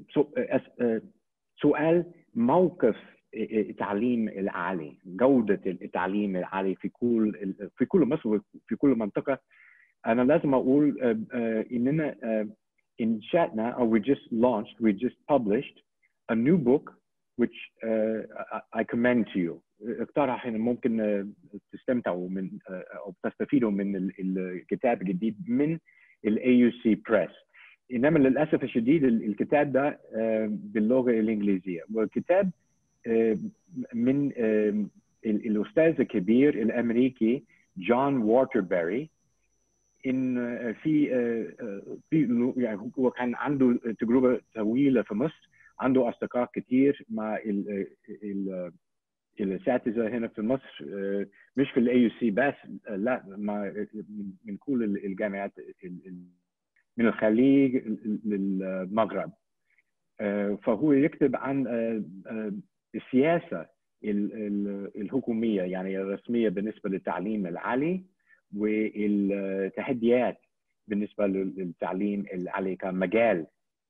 سؤال موقف التعليم العالي جوده التعليم العالي في كل في كل مصر في كل منطقه انا لازم اقول اننا انشاتنا او we just launched we just published a new book which uh, I commend to you اقترح ان ممكن تستمتعوا من او تستفيدوا من الكتاب الجديد من الاي يو سي بريس انما للاسف الشديد الكتاب ده باللغه الانجليزيه وكتاب من الاستاذ الكبير الامريكي جون واتربري ان في في يعني هو كان عنده تجربه طويله في مصر عنده اصدقاء كتير مع ال ال الاساتذه هنا في مصر مش في الاي يو سي بس لا ما من كل الجامعات من الخليج للمغرب فهو يكتب عن السياسه الحكوميه يعني الرسميه بالنسبه للتعليم العالي والتحديات بالنسبه للتعليم العالي كمجال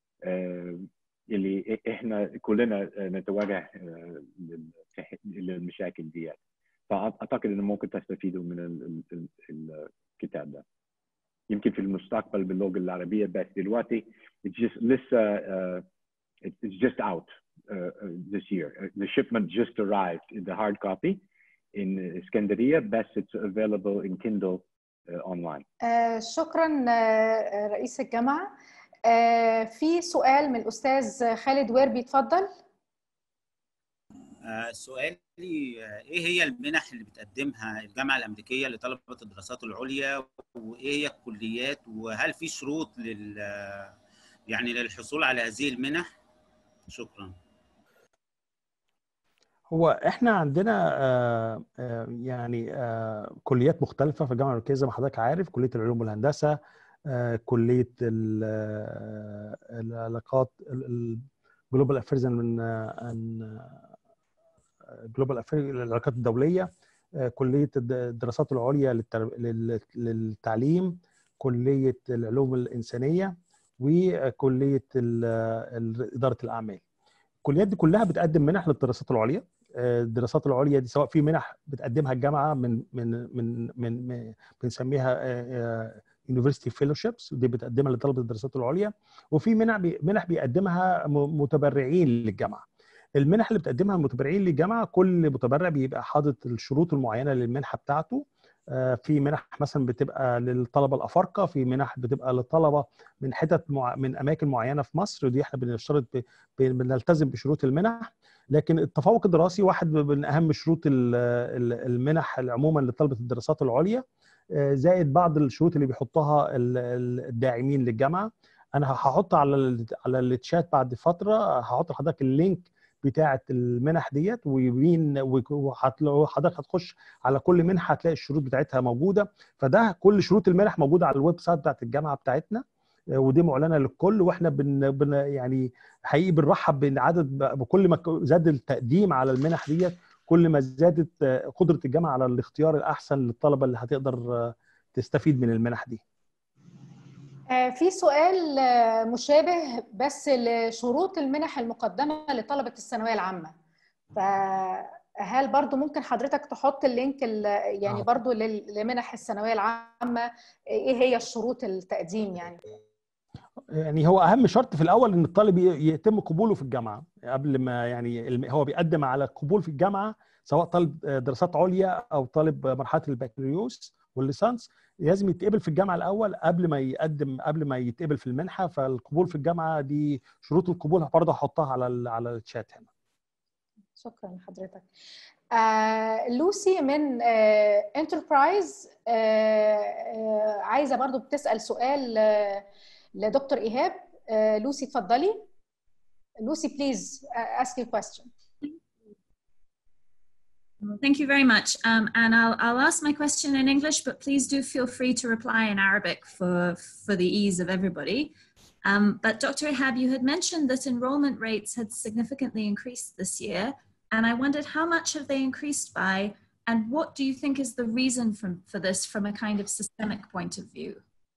اللي احنا كلنا نتواجه للمشاكل ديت فاعتقد انه ممكن تستفيدوا من الكتاب ده يمكن في المستقبل باللغه العربيه بس دلوقتي it's just لسه uh, it's just out uh, this year the shipment just arrived in the hard copy in اسكندريه بس it's available in Kindle uh, online uh, شكرا uh, رئيس الجامعه uh, في سؤال من الاستاذ خالد ويربي اتفضل آه سؤالي آه ايه هي المنح اللي بتقدمها الجامعه الامريكيه لطلبه الدراسات العليا وايه هي الكليات وهل في شروط لل يعني للحصول على هذه المنح شكرا هو احنا عندنا آه يعني كليات مختلفه في الجامعه الامريكيه زي ما حضرتك عارف كليه العلوم والهندسه كليه العلاقات الجلوبال افيرز من جلوبال العلاقات الدوليه كليه الدراسات العليا للتعليم كليه العلوم الانسانيه وكليه ال- ال- اداره الاعمال الكليات دي كلها بتقدم منح للدراسات العليا آه، الدراسات العليا دي سواء في منح بتقدمها الجامعه من من من من, من بنسميها يونيفرستي فيلوشيبس ودي بتقدمها لطلبه الدراسات العليا وفي منح بي منح بيقدمها م- متبرعين للجامعه المنح اللي بتقدمها المتبرعين للجامعه كل متبرع بيبقى حاطط الشروط المعينه للمنحه بتاعته آه، في منح مثلا بتبقى للطلبه الافارقه في منح بتبقى للطلبه من حتت مع... من اماكن معينه في مصر ودي احنا بنشترط ب... ب- بنلتزم بشروط المنح لكن التفوق الدراسي واحد من اهم شروط ال- ال- المنح عموما لطلبه الدراسات العليا آه، زائد بعض الشروط اللي بيحطها ال- ال- الداعمين للجامعه انا هحط على ال- على التشات بعد فتره هحط لحضرتك اللينك بتاعه المنح ديت ومين وهتلاقوا حضرتك هتخش على كل منحه هتلاقي الشروط بتاعتها موجوده فده كل شروط المنح موجوده على الويب سايت بتاعت الجامعه بتاعتنا آه، ودي معلنه للكل واحنا بن, بن يعني حقيقي بنرحب بعدد بكل ما زاد التقديم على المنح ديت كل ما زادت آه، قدره الجامعه على الاختيار الاحسن للطلبه اللي هتقدر آه، تستفيد من المنح دي آه، في سؤال آه، مشابه بس لشروط المنح المقدمة لطلبة الثانوية العامة فهل برضو ممكن حضرتك تحط اللينك ال- يعني آه. برضو لل- لمنح الثانوية العامة ايه هي الشروط التقديم يعني يعني هو اهم شرط في الاول ان الطالب ي- يتم قبوله في الجامعه قبل ما يعني الم- هو بيقدم على قبول في الجامعه سواء طالب دراسات عليا او طالب مرحله البكالوريوس والليسانس لازم يتقبل في الجامعه الاول قبل ما يقدم قبل ما يتقبل في المنحه فالقبول في الجامعه دي شروط القبول برضه هحطها على ال- على الشات هنا شكرا لحضرتك آه، لوسي من انتربرايز عايزه برضو بتسال سؤال آه، لدكتور ايهاب آه، لوسي اتفضلي لوسي بليز ask your question Well, Thank you very much. Um, and I'll, I'll ask my question in English, but please do feel free to reply in Arabic for, for the ease of everybody. Um, but Dr. Ihab, you had mentioned that enrollment rates had significantly increased this year. And I wondered how much have they increased by, and what do you think is the reason from, for this from a kind of systemic point of view?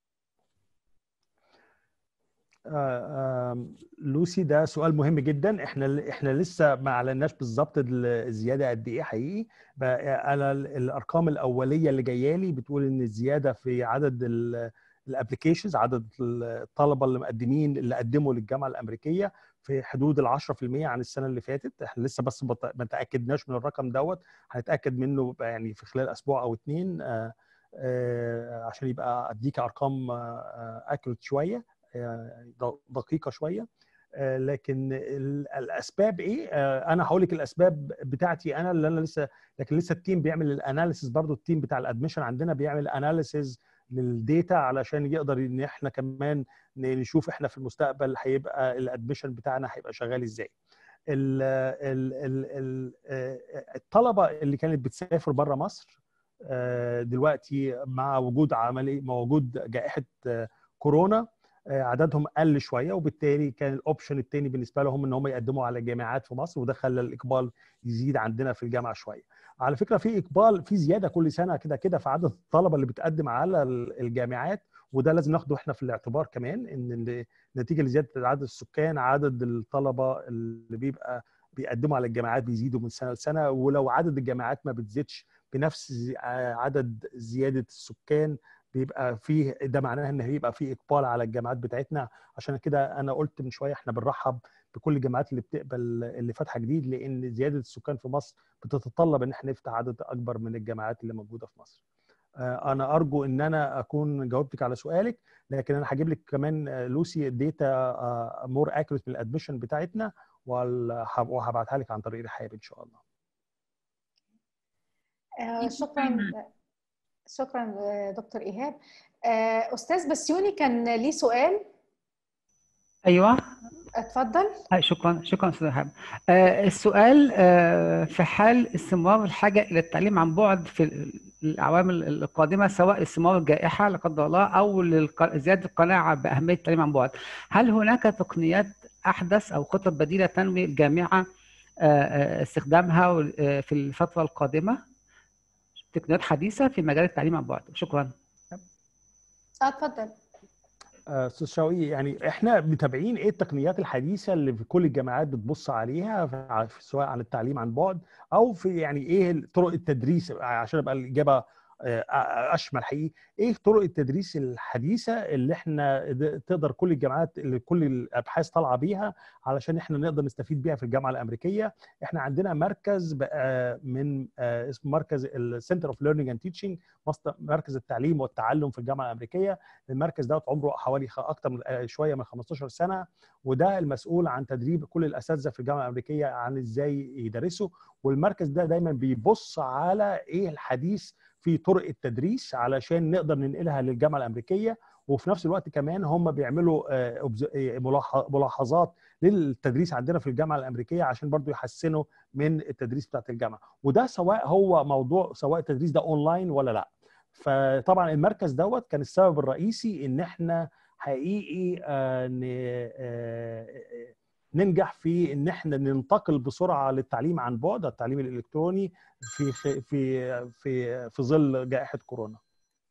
آه، آم، لوسي ده سؤال مهم جدا احنا احنا لسه ما اعلناش بالظبط الزياده قد ايه حقيقي بقى انا ال- الارقام الاوليه اللي جايه لي بتقول ان الزياده في عدد الابلكيشنز عدد الطلبه اللي مقدمين اللي قدموا للجامعه الامريكيه في حدود ال 10% عن السنه اللي فاتت احنا لسه بس بط- ما تاكدناش من الرقم دوت هنتاكد منه بقى يعني في خلال اسبوع او اتنين آه، آه، عشان يبقى اديك ارقام اكيوريت شويه آه، د- دقيقه شويه آه، لكن ال- الاسباب ايه آه، انا هقول لك الاسباب بتاعتي انا اللي انا لسه لكن لسه التيم بيعمل الاناليسيس برضو التيم بتاع الادميشن عندنا بيعمل اناليسيس للديتا علشان يقدر ان احنا كمان ن- نشوف احنا في المستقبل هيبقى الادميشن بتاعنا هيبقى شغال ازاي ال ال ال ال آه، الطلبه اللي كانت بتسافر بره مصر آه، دلوقتي مع وجود عملي مع وجود جائحه آه، كورونا آه، عددهم قل شويه وبالتالي كان الاوبشن الثاني بالنسبه لهم ان هم يقدموا على جامعات في مصر وده خلى الاقبال يزيد عندنا في الجامعه شويه. على فكره في اقبال في زياده كل سنه كده كده في عدد الطلبه اللي بتقدم على ال- الجامعات وده لازم ناخده احنا في الاعتبار كمان ان ال- نتيجه لزياده عدد السكان عدد الطلبه اللي بيبقى بيقدموا على الجامعات بيزيدوا من سنه لسنه ولو عدد الجامعات ما بتزيدش بنفس زي- عدد زياده السكان بيبقى فيه ده معناه ان هيبقى فيه اقبال على الجامعات بتاعتنا عشان كده انا قلت من شويه احنا بنرحب بكل الجامعات اللي بتقبل اللي فاتحه جديد لان زياده السكان في مصر بتتطلب ان احنا نفتح عدد اكبر من الجامعات اللي موجوده في مصر. آه، انا ارجو ان انا اكون جاوبتك على سؤالك لكن انا هجيب لك كمان آه، لوسي ديتا مور اكيوريت من الادميشن بتاعتنا وال- وهبعتها لك عن طريق رحاب ان شاء الله. آه، Thank you very شكرا much. شكرا آه، دكتور ايهاب آه، استاذ بسيوني كان ليه سؤال ايوه اتفضل آه، شكرا شكرا استاذ ايهاب آه، السؤال آه، في حال استمرار الحاجه الى التعليم عن بعد في ال- الاعوام ال- القادمه سواء استمرار الجائحه لا قدر الله او للق- زياده القناعه باهميه التعليم عن بعد هل هناك تقنيات احدث او خطط بديله تنوي الجامعه آه، آه، استخدامها وال- آه، في الفتره القادمه تقنيات حديثه في مجال التعليم عن بعد شكرا اه اتفضل استاذ شوقي يعني احنا متابعين ايه التقنيات الحديثه اللي في كل الجامعات بتبص عليها في سواء عن التعليم عن بعد او في يعني ايه طرق التدريس عشان ابقى الاجابه اشمل حقيقي ايه طرق التدريس الحديثه اللي احنا تقدر كل الجامعات اللي كل الابحاث طالعه بيها علشان احنا نقدر نستفيد بيها في الجامعه الامريكيه احنا عندنا مركز من اسمه مركز السنتر اوف ليرنينج اند تيتشنج مركز التعليم والتعلم في الجامعه الامريكيه المركز ده عمره حوالي اكتر من شويه من 15 سنه وده المسؤول عن تدريب كل الاساتذه في الجامعه الامريكيه عن ازاي يدرسوا والمركز ده دايما بيبص على ايه الحديث في طرق التدريس علشان نقدر ننقلها للجامعه الامريكيه وفي نفس الوقت كمان هم بيعملوا ملاحظات للتدريس عندنا في الجامعه الامريكيه عشان برضو يحسنوا من التدريس بتاعت الجامعه وده سواء هو موضوع سواء التدريس ده اونلاين ولا لا فطبعا المركز دوت كان السبب الرئيسي ان احنا حقيقي ننجح في ان احنا ننتقل بسرعه للتعليم عن بعد التعليم الالكتروني في في في في ظل جائحه كورونا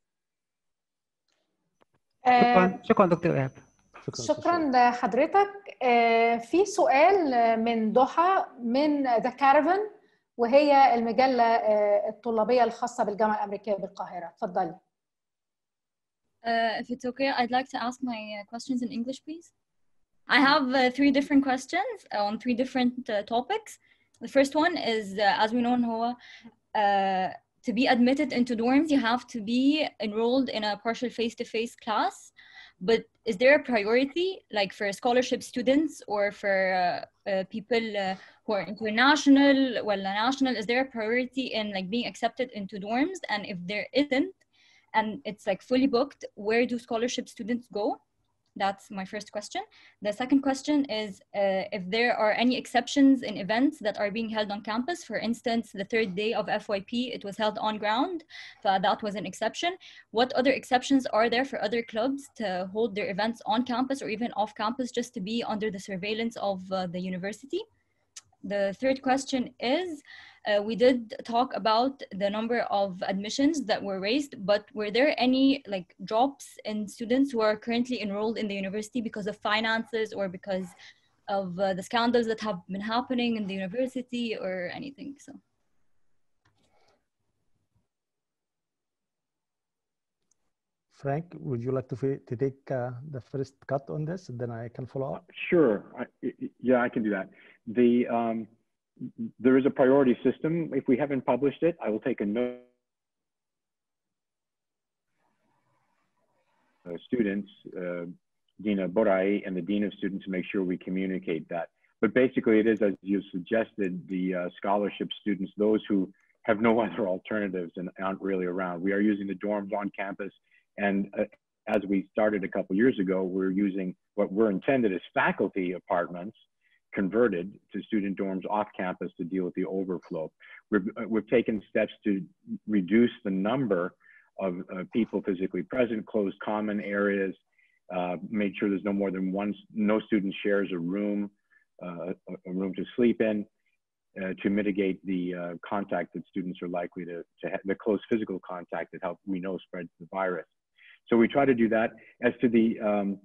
شكرا شكرا دكتور ايهاب شكرا لحضرتك في سؤال من ضحى من ذا كارفن وهي المجله الطلابيه الخاصه بالجامعه الامريكيه بالقاهره اتفضلي Uh, if it's okay, I'd like to ask my uh, questions in English, please. I have uh, three different questions on three different uh, topics. The first one is, uh, as we know, Noah, uh, to be admitted into dorms, you have to be enrolled in a partial face-to-face class. But is there a priority, like for scholarship students or for people who are international, well, national? Is there a priority in like being accepted into dorms? And if there isn't, and it's like fully booked, where do scholarship students go? That's my first question. The second question is uh, if there are any exceptions in events that are being held on campus. For instance, the third day of FYP, it was held on ground. So that was an exception. What other exceptions are there for other clubs to hold their events on campus or even off campus just to be under the surveillance of uh, the university? The third question is uh, we did talk about the number of admissions that were raised, but were there any like drops in students who are currently enrolled in the university because of finances or because of uh, the scandals that have been happening in the university or anything? So. Frank, would you like to, to take uh, the first cut on this, and then I can follow up? Sure. I, yeah, I can do that. The um, there is a priority system. If we haven't published it, I will take a note. Uh, students, uh, Dina Borai and the Dean of Students to make sure we communicate that. But basically it is, as you suggested, the uh, scholarship students, those who have no other alternatives and aren't really around. We are using the dorms on campus. And uh, as we started a couple years ago, we're using what were intended as faculty apartments converted to student dorms off campus to deal with the overflow. We've, we've taken steps to reduce the number of uh, people physically present, closed common areas, uh, made sure there's no more than one, no student shares a room, uh, a room to sleep in, uh, to mitigate the uh, contact that students are likely to, to have, the close physical contact that help we know spreads the virus. So we try to do that. As to the um,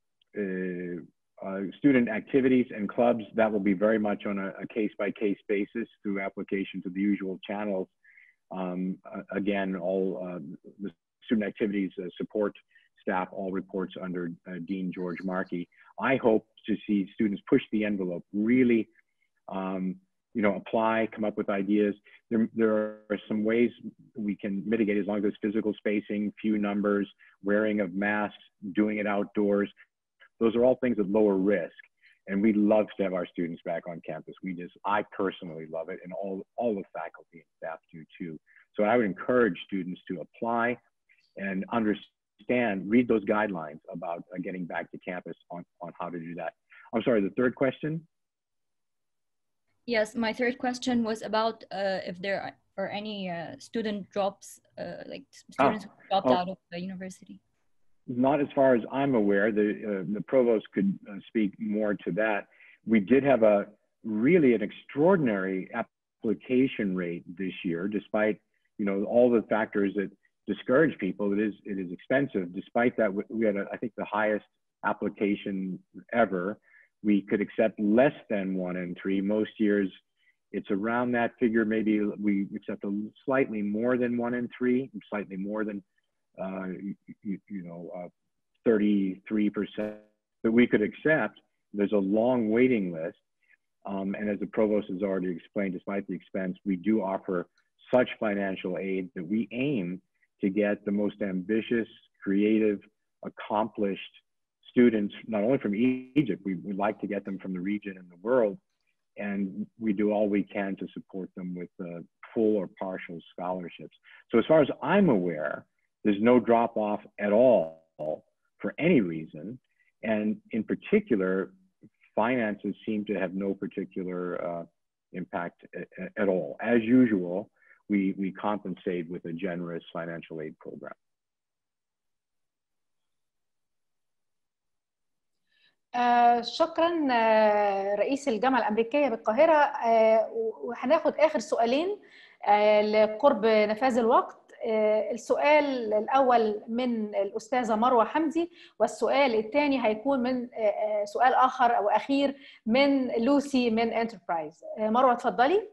uh, student activities and clubs, that will be very much on a, a case-by-case basis through application to the usual channels. Um, again, all uh, the student activities uh, support staff all reports under Dean George Markey. I hope to see students push the envelope, really, um, you know, apply, come up with ideas. There, there are some ways we can mitigate as long as there's physical spacing, few numbers, wearing of masks, doing it outdoors. Those are all things at lower risk. And we love to have our students back on campus. We just, I personally love it, and all, all the faculty and staff do too. So I would encourage students to apply and understand, read those guidelines about uh, getting back to campus on, on how to do that. I'm sorry, the third question? Yes, my third question was about uh, if there are any uh, student drops, uh, like students Ah, who dropped oh. out of the university. Not as far as I'm aware. The, uh, the provost could uh, speak more to that. We did have a really an extraordinary application rate this year, despite you know all the factors that discourage people. It is it is expensive. Despite that, we- we had a, I think the highest application ever. We could accept less than one in three. Most years, it's around that figure. Maybe we accept a slightly more than one in three, slightly more than uh, you, you know uh, 33% that we could accept. There's a long waiting list. Um, and as the provost has already explained, despite the expense, we do offer such financial aid that we aim to get the most ambitious, creative, accomplished students, not only from Egypt, we would like to get them from the region and the world. And we do all we can to support them with uh, full or partial scholarships. So, as far as I'm aware, there's no drop off at all for any reason. And in particular, finances seem to have no particular uh, impact at, at all. As usual, we, we compensate with a generous financial aid program. آه شكرا آه رئيس الجامعة الأمريكية بالقاهرة آه وهناخد آخر سؤالين آه لقرب نفاذ الوقت آه السؤال الأول من الأستاذة مروة حمدي والسؤال الثاني هيكون من آه سؤال آخر أو أخير من لوسي من انتربرايز آه مروة اتفضلي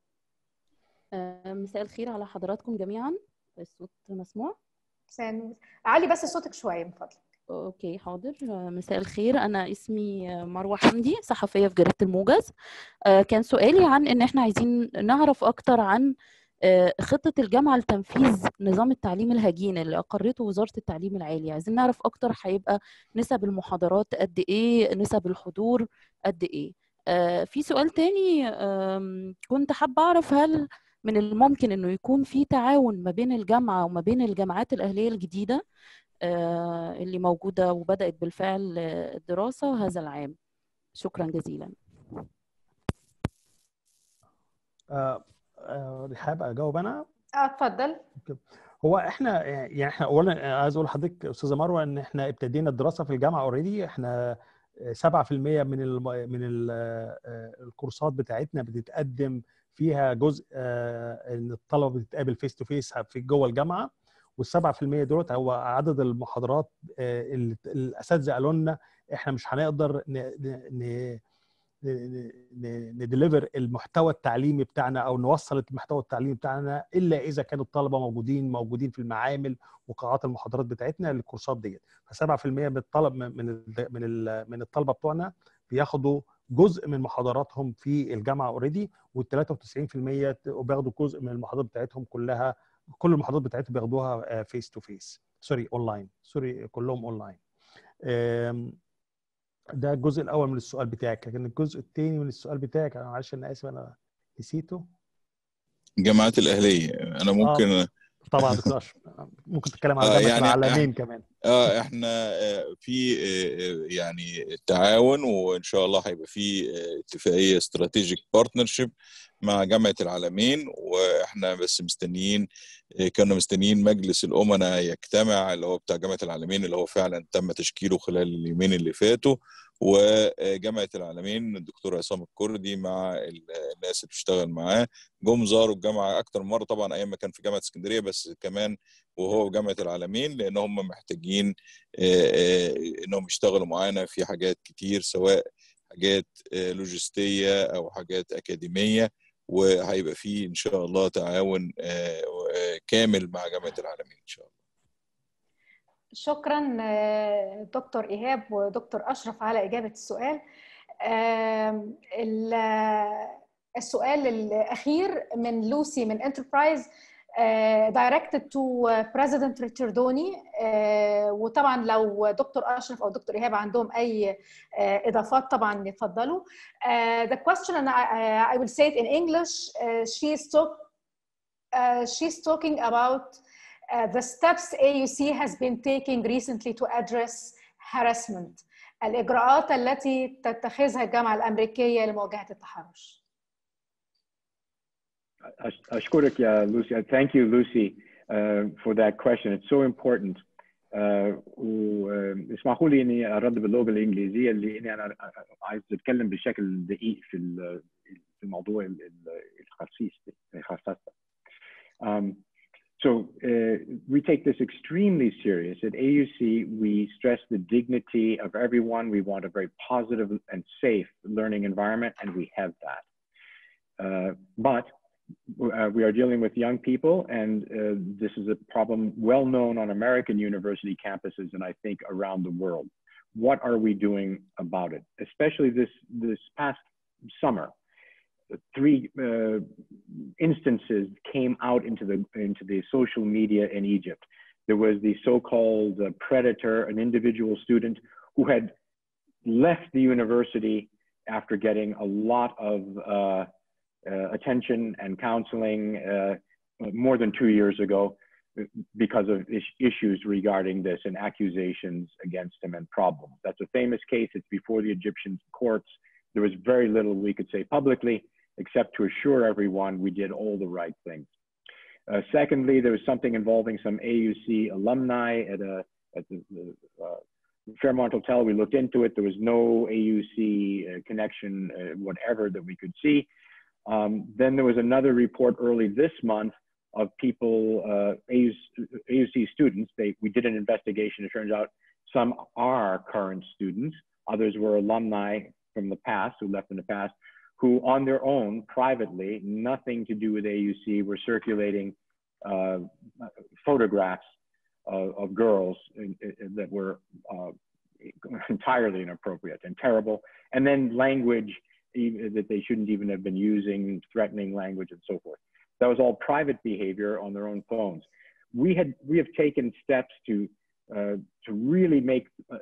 مساء الخير على حضراتكم جميعا الصوت مسموع علي بس صوتك شوية من فضلك اوكي حاضر مساء الخير انا اسمي مروه حمدي صحفيه في جريده الموجز كان سؤالي عن ان احنا عايزين نعرف اكتر عن خطه الجامعه لتنفيذ نظام التعليم الهجين اللي اقرته وزاره التعليم العالي عايزين نعرف اكتر هيبقى نسب المحاضرات قد ايه نسب الحضور قد ايه في سؤال تاني كنت حابه اعرف هل من الممكن انه يكون في تعاون ما بين الجامعه وما بين الجامعات الاهليه الجديده اللي موجودة وبدأت بالفعل الدراسة هذا العام شكرا جزيلا آه آه حابب اجاوب انا اه اتفضل هو احنا يعني احنا اولا عايز اقول لحضرتك استاذه مروه ان احنا ابتدينا الدراسه في الجامعه اوريدي احنا 7% من ال من ال الكورسات بتاعتنا بتتقدم فيها جزء ان الطلبه بتتقابل فيس تو فيس في جوه الجامعه وال7% دولت هو عدد المحاضرات اللي الاساتذه قالوا لنا احنا مش هنقدر نديليفر المحتوى التعليمي بتاعنا او نوصل المحتوى التعليمي بتاعنا الا اذا كانوا الطلبه موجودين موجودين في المعامل وقاعات المحاضرات بتاعتنا للكورسات ديت ف7% من الطلب من ال من ال من الطلبه بتوعنا بياخدوا جزء من محاضراتهم في الجامعه اوريدي وال93% بياخدوا جزء من المحاضرات بتاعتهم كلها كل المحاضرات بتاعتهم بياخدوها فيس تو فيس سوري اونلاين سوري كلهم اونلاين ده الجزء الاول من السؤال بتاعك لكن الجزء الثاني من السؤال بتاعك انا معلش انا اسف انا نسيته الجامعات الاهليه انا ممكن آه. طبعا دكتور اشرف ممكن تتكلم على آه جامعه يعني العالمين كمان اه احنا في يعني تعاون وان شاء الله هيبقى في اتفاقيه استراتيجيك بارتنرشيب مع جامعه العالمين واحنا بس مستنيين كنا مستنيين مجلس الامناء يجتمع اللي هو بتاع جامعه العالمين اللي هو فعلا تم تشكيله خلال اليومين اللي فاتوا وجامعه العالمين الدكتور عصام الكردي مع الناس اللي بتشتغل معاه جم زاروا الجامعه اكتر من مره طبعا ايام ما كان في جامعه اسكندريه بس كمان وهو جامعه العالمين لان هم محتاجين انهم يشتغلوا معانا في حاجات كتير سواء حاجات لوجستيه او حاجات اكاديميه وهيبقى في ان شاء الله تعاون كامل مع جامعه العالمين ان شاء الله شكرا دكتور ايهاب ودكتور اشرف على اجابه السؤال السؤال الاخير من لوسي من انتربرايز directed to President Richard Doni وطبعا لو دكتور اشرف او دكتور ايهاب عندهم اي اضافات طبعا يتفضلوا the question and I, I will say it in English she's talk she's talking about Uh, the steps AUC has been taking recently to address harassment الإجراءات التي تتخذها الجامعة الأمريكية لمواجهة التحرش أشكرك يا لوسي thank you Lucy uh, for that question it's so important uh, واسمحوا لي اني ارد باللغه الانجليزيه لاني انا عايز اتكلم بشكل دقيق في في الموضوع الخصيص خصيص um, So uh, we take this extremely serious. At AUC, we stress the dignity of everyone. We want a very positive and safe learning environment, and we have that. Uh, but uh, we are dealing with young people, and uh, this is a problem well known on American university campuses and I think around the world. What are we doing about it? Especially this, this past summer, three uh, instances came out into the, into the social media in Egypt. There was the so-called uh, predator, an individual student who had left the university after getting a lot of uh, uh, attention and counseling uh, more than two years ago because of is issues regarding this and accusations against him and problems. That's a famous case. It's before the Egyptian courts. There was very little we could say publicly except to assure everyone we did all the right things. Uh, secondly, there was something involving some AUC alumni at, a, at the, the uh, Fairmont Hotel. We looked into it. There was no AUC uh, connection, uh, whatever, that we could see. Um, then there was another report early this month of people, uh, AUC, AUC students. They, we did an investigation. It turns out some are current students. Others were alumni from the past who left in the past who on their own, privately, nothing to do with AUC, were circulating uh, photographs of, of girls in, in, that were uh, entirely inappropriate and terrible, and then language that they shouldn't even have been using, threatening language and so forth. That was all private behavior on their own phones. We had we have taken steps to uh, to really make uh,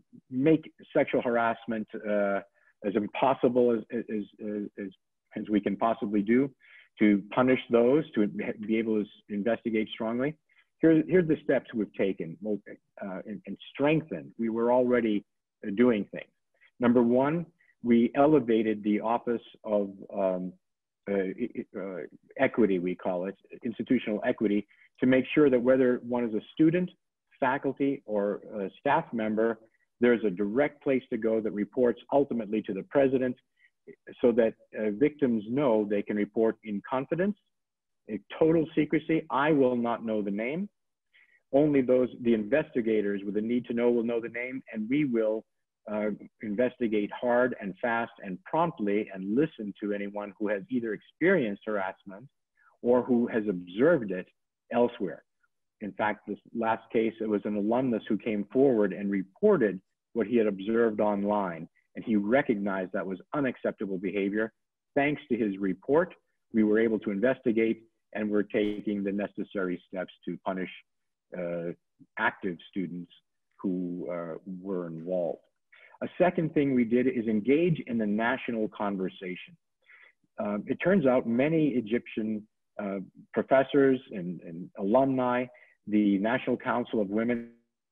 make sexual harassment uh, as impossible as, as, as, as we can possibly do to punish those, to be able to investigate strongly. Here, here's the steps we've taken uh, and, and strengthened. We were already doing things. Number one, we elevated the Office of um, uh, uh, Equity, we call it, institutional equity, to make sure that whether one is a student, faculty, or a staff member, there's a direct place to go that reports ultimately to the president so that uh, victims know they can report in confidence, in total secrecy. I will not know the name. Only those, the investigators with the need to know will know the name, and we will uh, investigate hard and fast and promptly and listen to anyone who has either experienced harassment or who has observed it elsewhere. In fact, this last case, it was an alumnus who came forward and reported what he had observed online, and he recognized that was unacceptable behavior. Thanks to his report, we were able to investigate and we're taking the necessary steps to punish uh, active students who uh, were involved. A second thing we did is engage in the national conversation. Um, it turns out many Egyptian uh, professors and, and alumni, the National Council of Women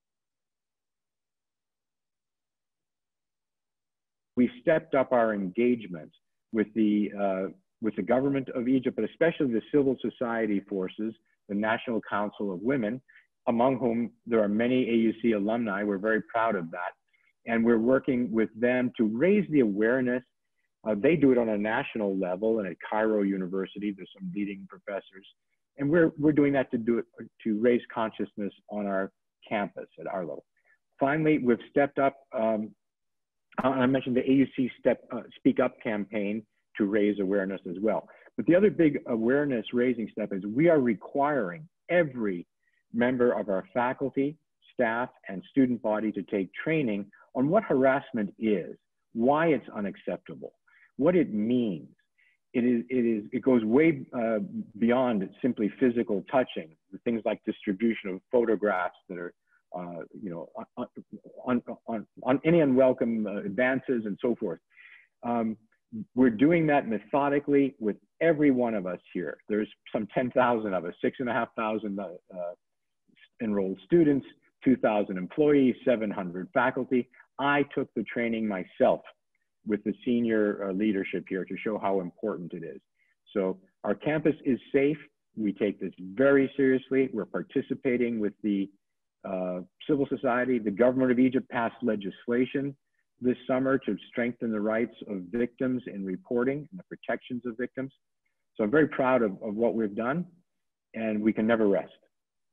we stepped up our engagement with the, uh, with the government of Egypt, but especially the civil society forces, the National Council of Women, among whom there are many AUC alumni. We're very proud of that. And we're working with them to raise the awareness. Uh, they do it on a national level, and at Cairo University, there's some leading professors. And we're, we're doing that to do it to raise consciousness on our campus at our level. Finally, we've stepped up um, uh, I mentioned the AUC Step uh, Speak Up campaign to raise awareness as well. But the other big awareness raising step is we are requiring every member of our faculty, staff, and student body to take training on what harassment is, why it's unacceptable, what it means. It is, it is, it goes way uh, beyond simply physical touching, things like distribution of photographs that are uh, you know, on, on, on, on, any unwelcome uh, advances and so forth. Um, we're doing that methodically with every one of us here. There's some 10,000 of us, six and a half thousand uh, enrolled students, 2,000 employees, 700 faculty. I took the training myself with the senior uh, leadership here to show how important it is. So our campus is safe. We take this very seriously. We're participating with the uh, civil society, the government of Egypt passed legislation this summer to strengthen the rights of victims in reporting and the protections of victims. So I'm very proud of, of what we've done, and we can never rest.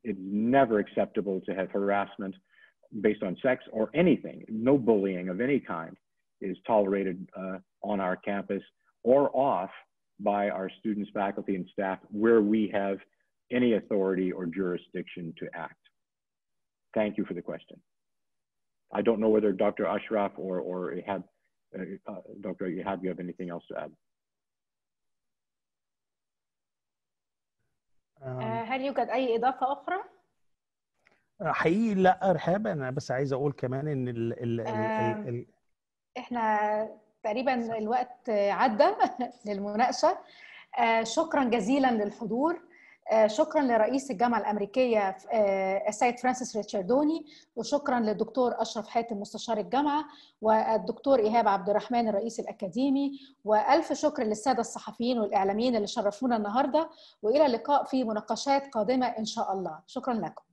It's never acceptable to have harassment based on sex or anything. No bullying of any kind is tolerated uh, on our campus or off by our students, faculty, and staff where we have any authority or jurisdiction to act. Thank you for the question. I don't know whether Dr. Ashraf or, or Ihab, uh, uh, Dr. Ihab, you have anything else to add? آه، هل يوجد أي إضافة أخرى؟ حقيقي لا ارهاب انا بس عايز اقول كمان ان ال ال ال ال ال احنا تقريبا الوقت عدى للمناقشه آه، شكرا جزيلا للحضور آه، شكرا لرئيس الجامعه الامريكيه آه، السيد فرانسيس ريتشاردوني وشكرا للدكتور اشرف حاتم مستشار الجامعه والدكتور ايهاب عبد الرحمن الرئيس الاكاديمي والف شكر للساده الصحفيين والاعلاميين اللي شرفونا النهارده والى اللقاء في مناقشات قادمه ان شاء الله شكرا لكم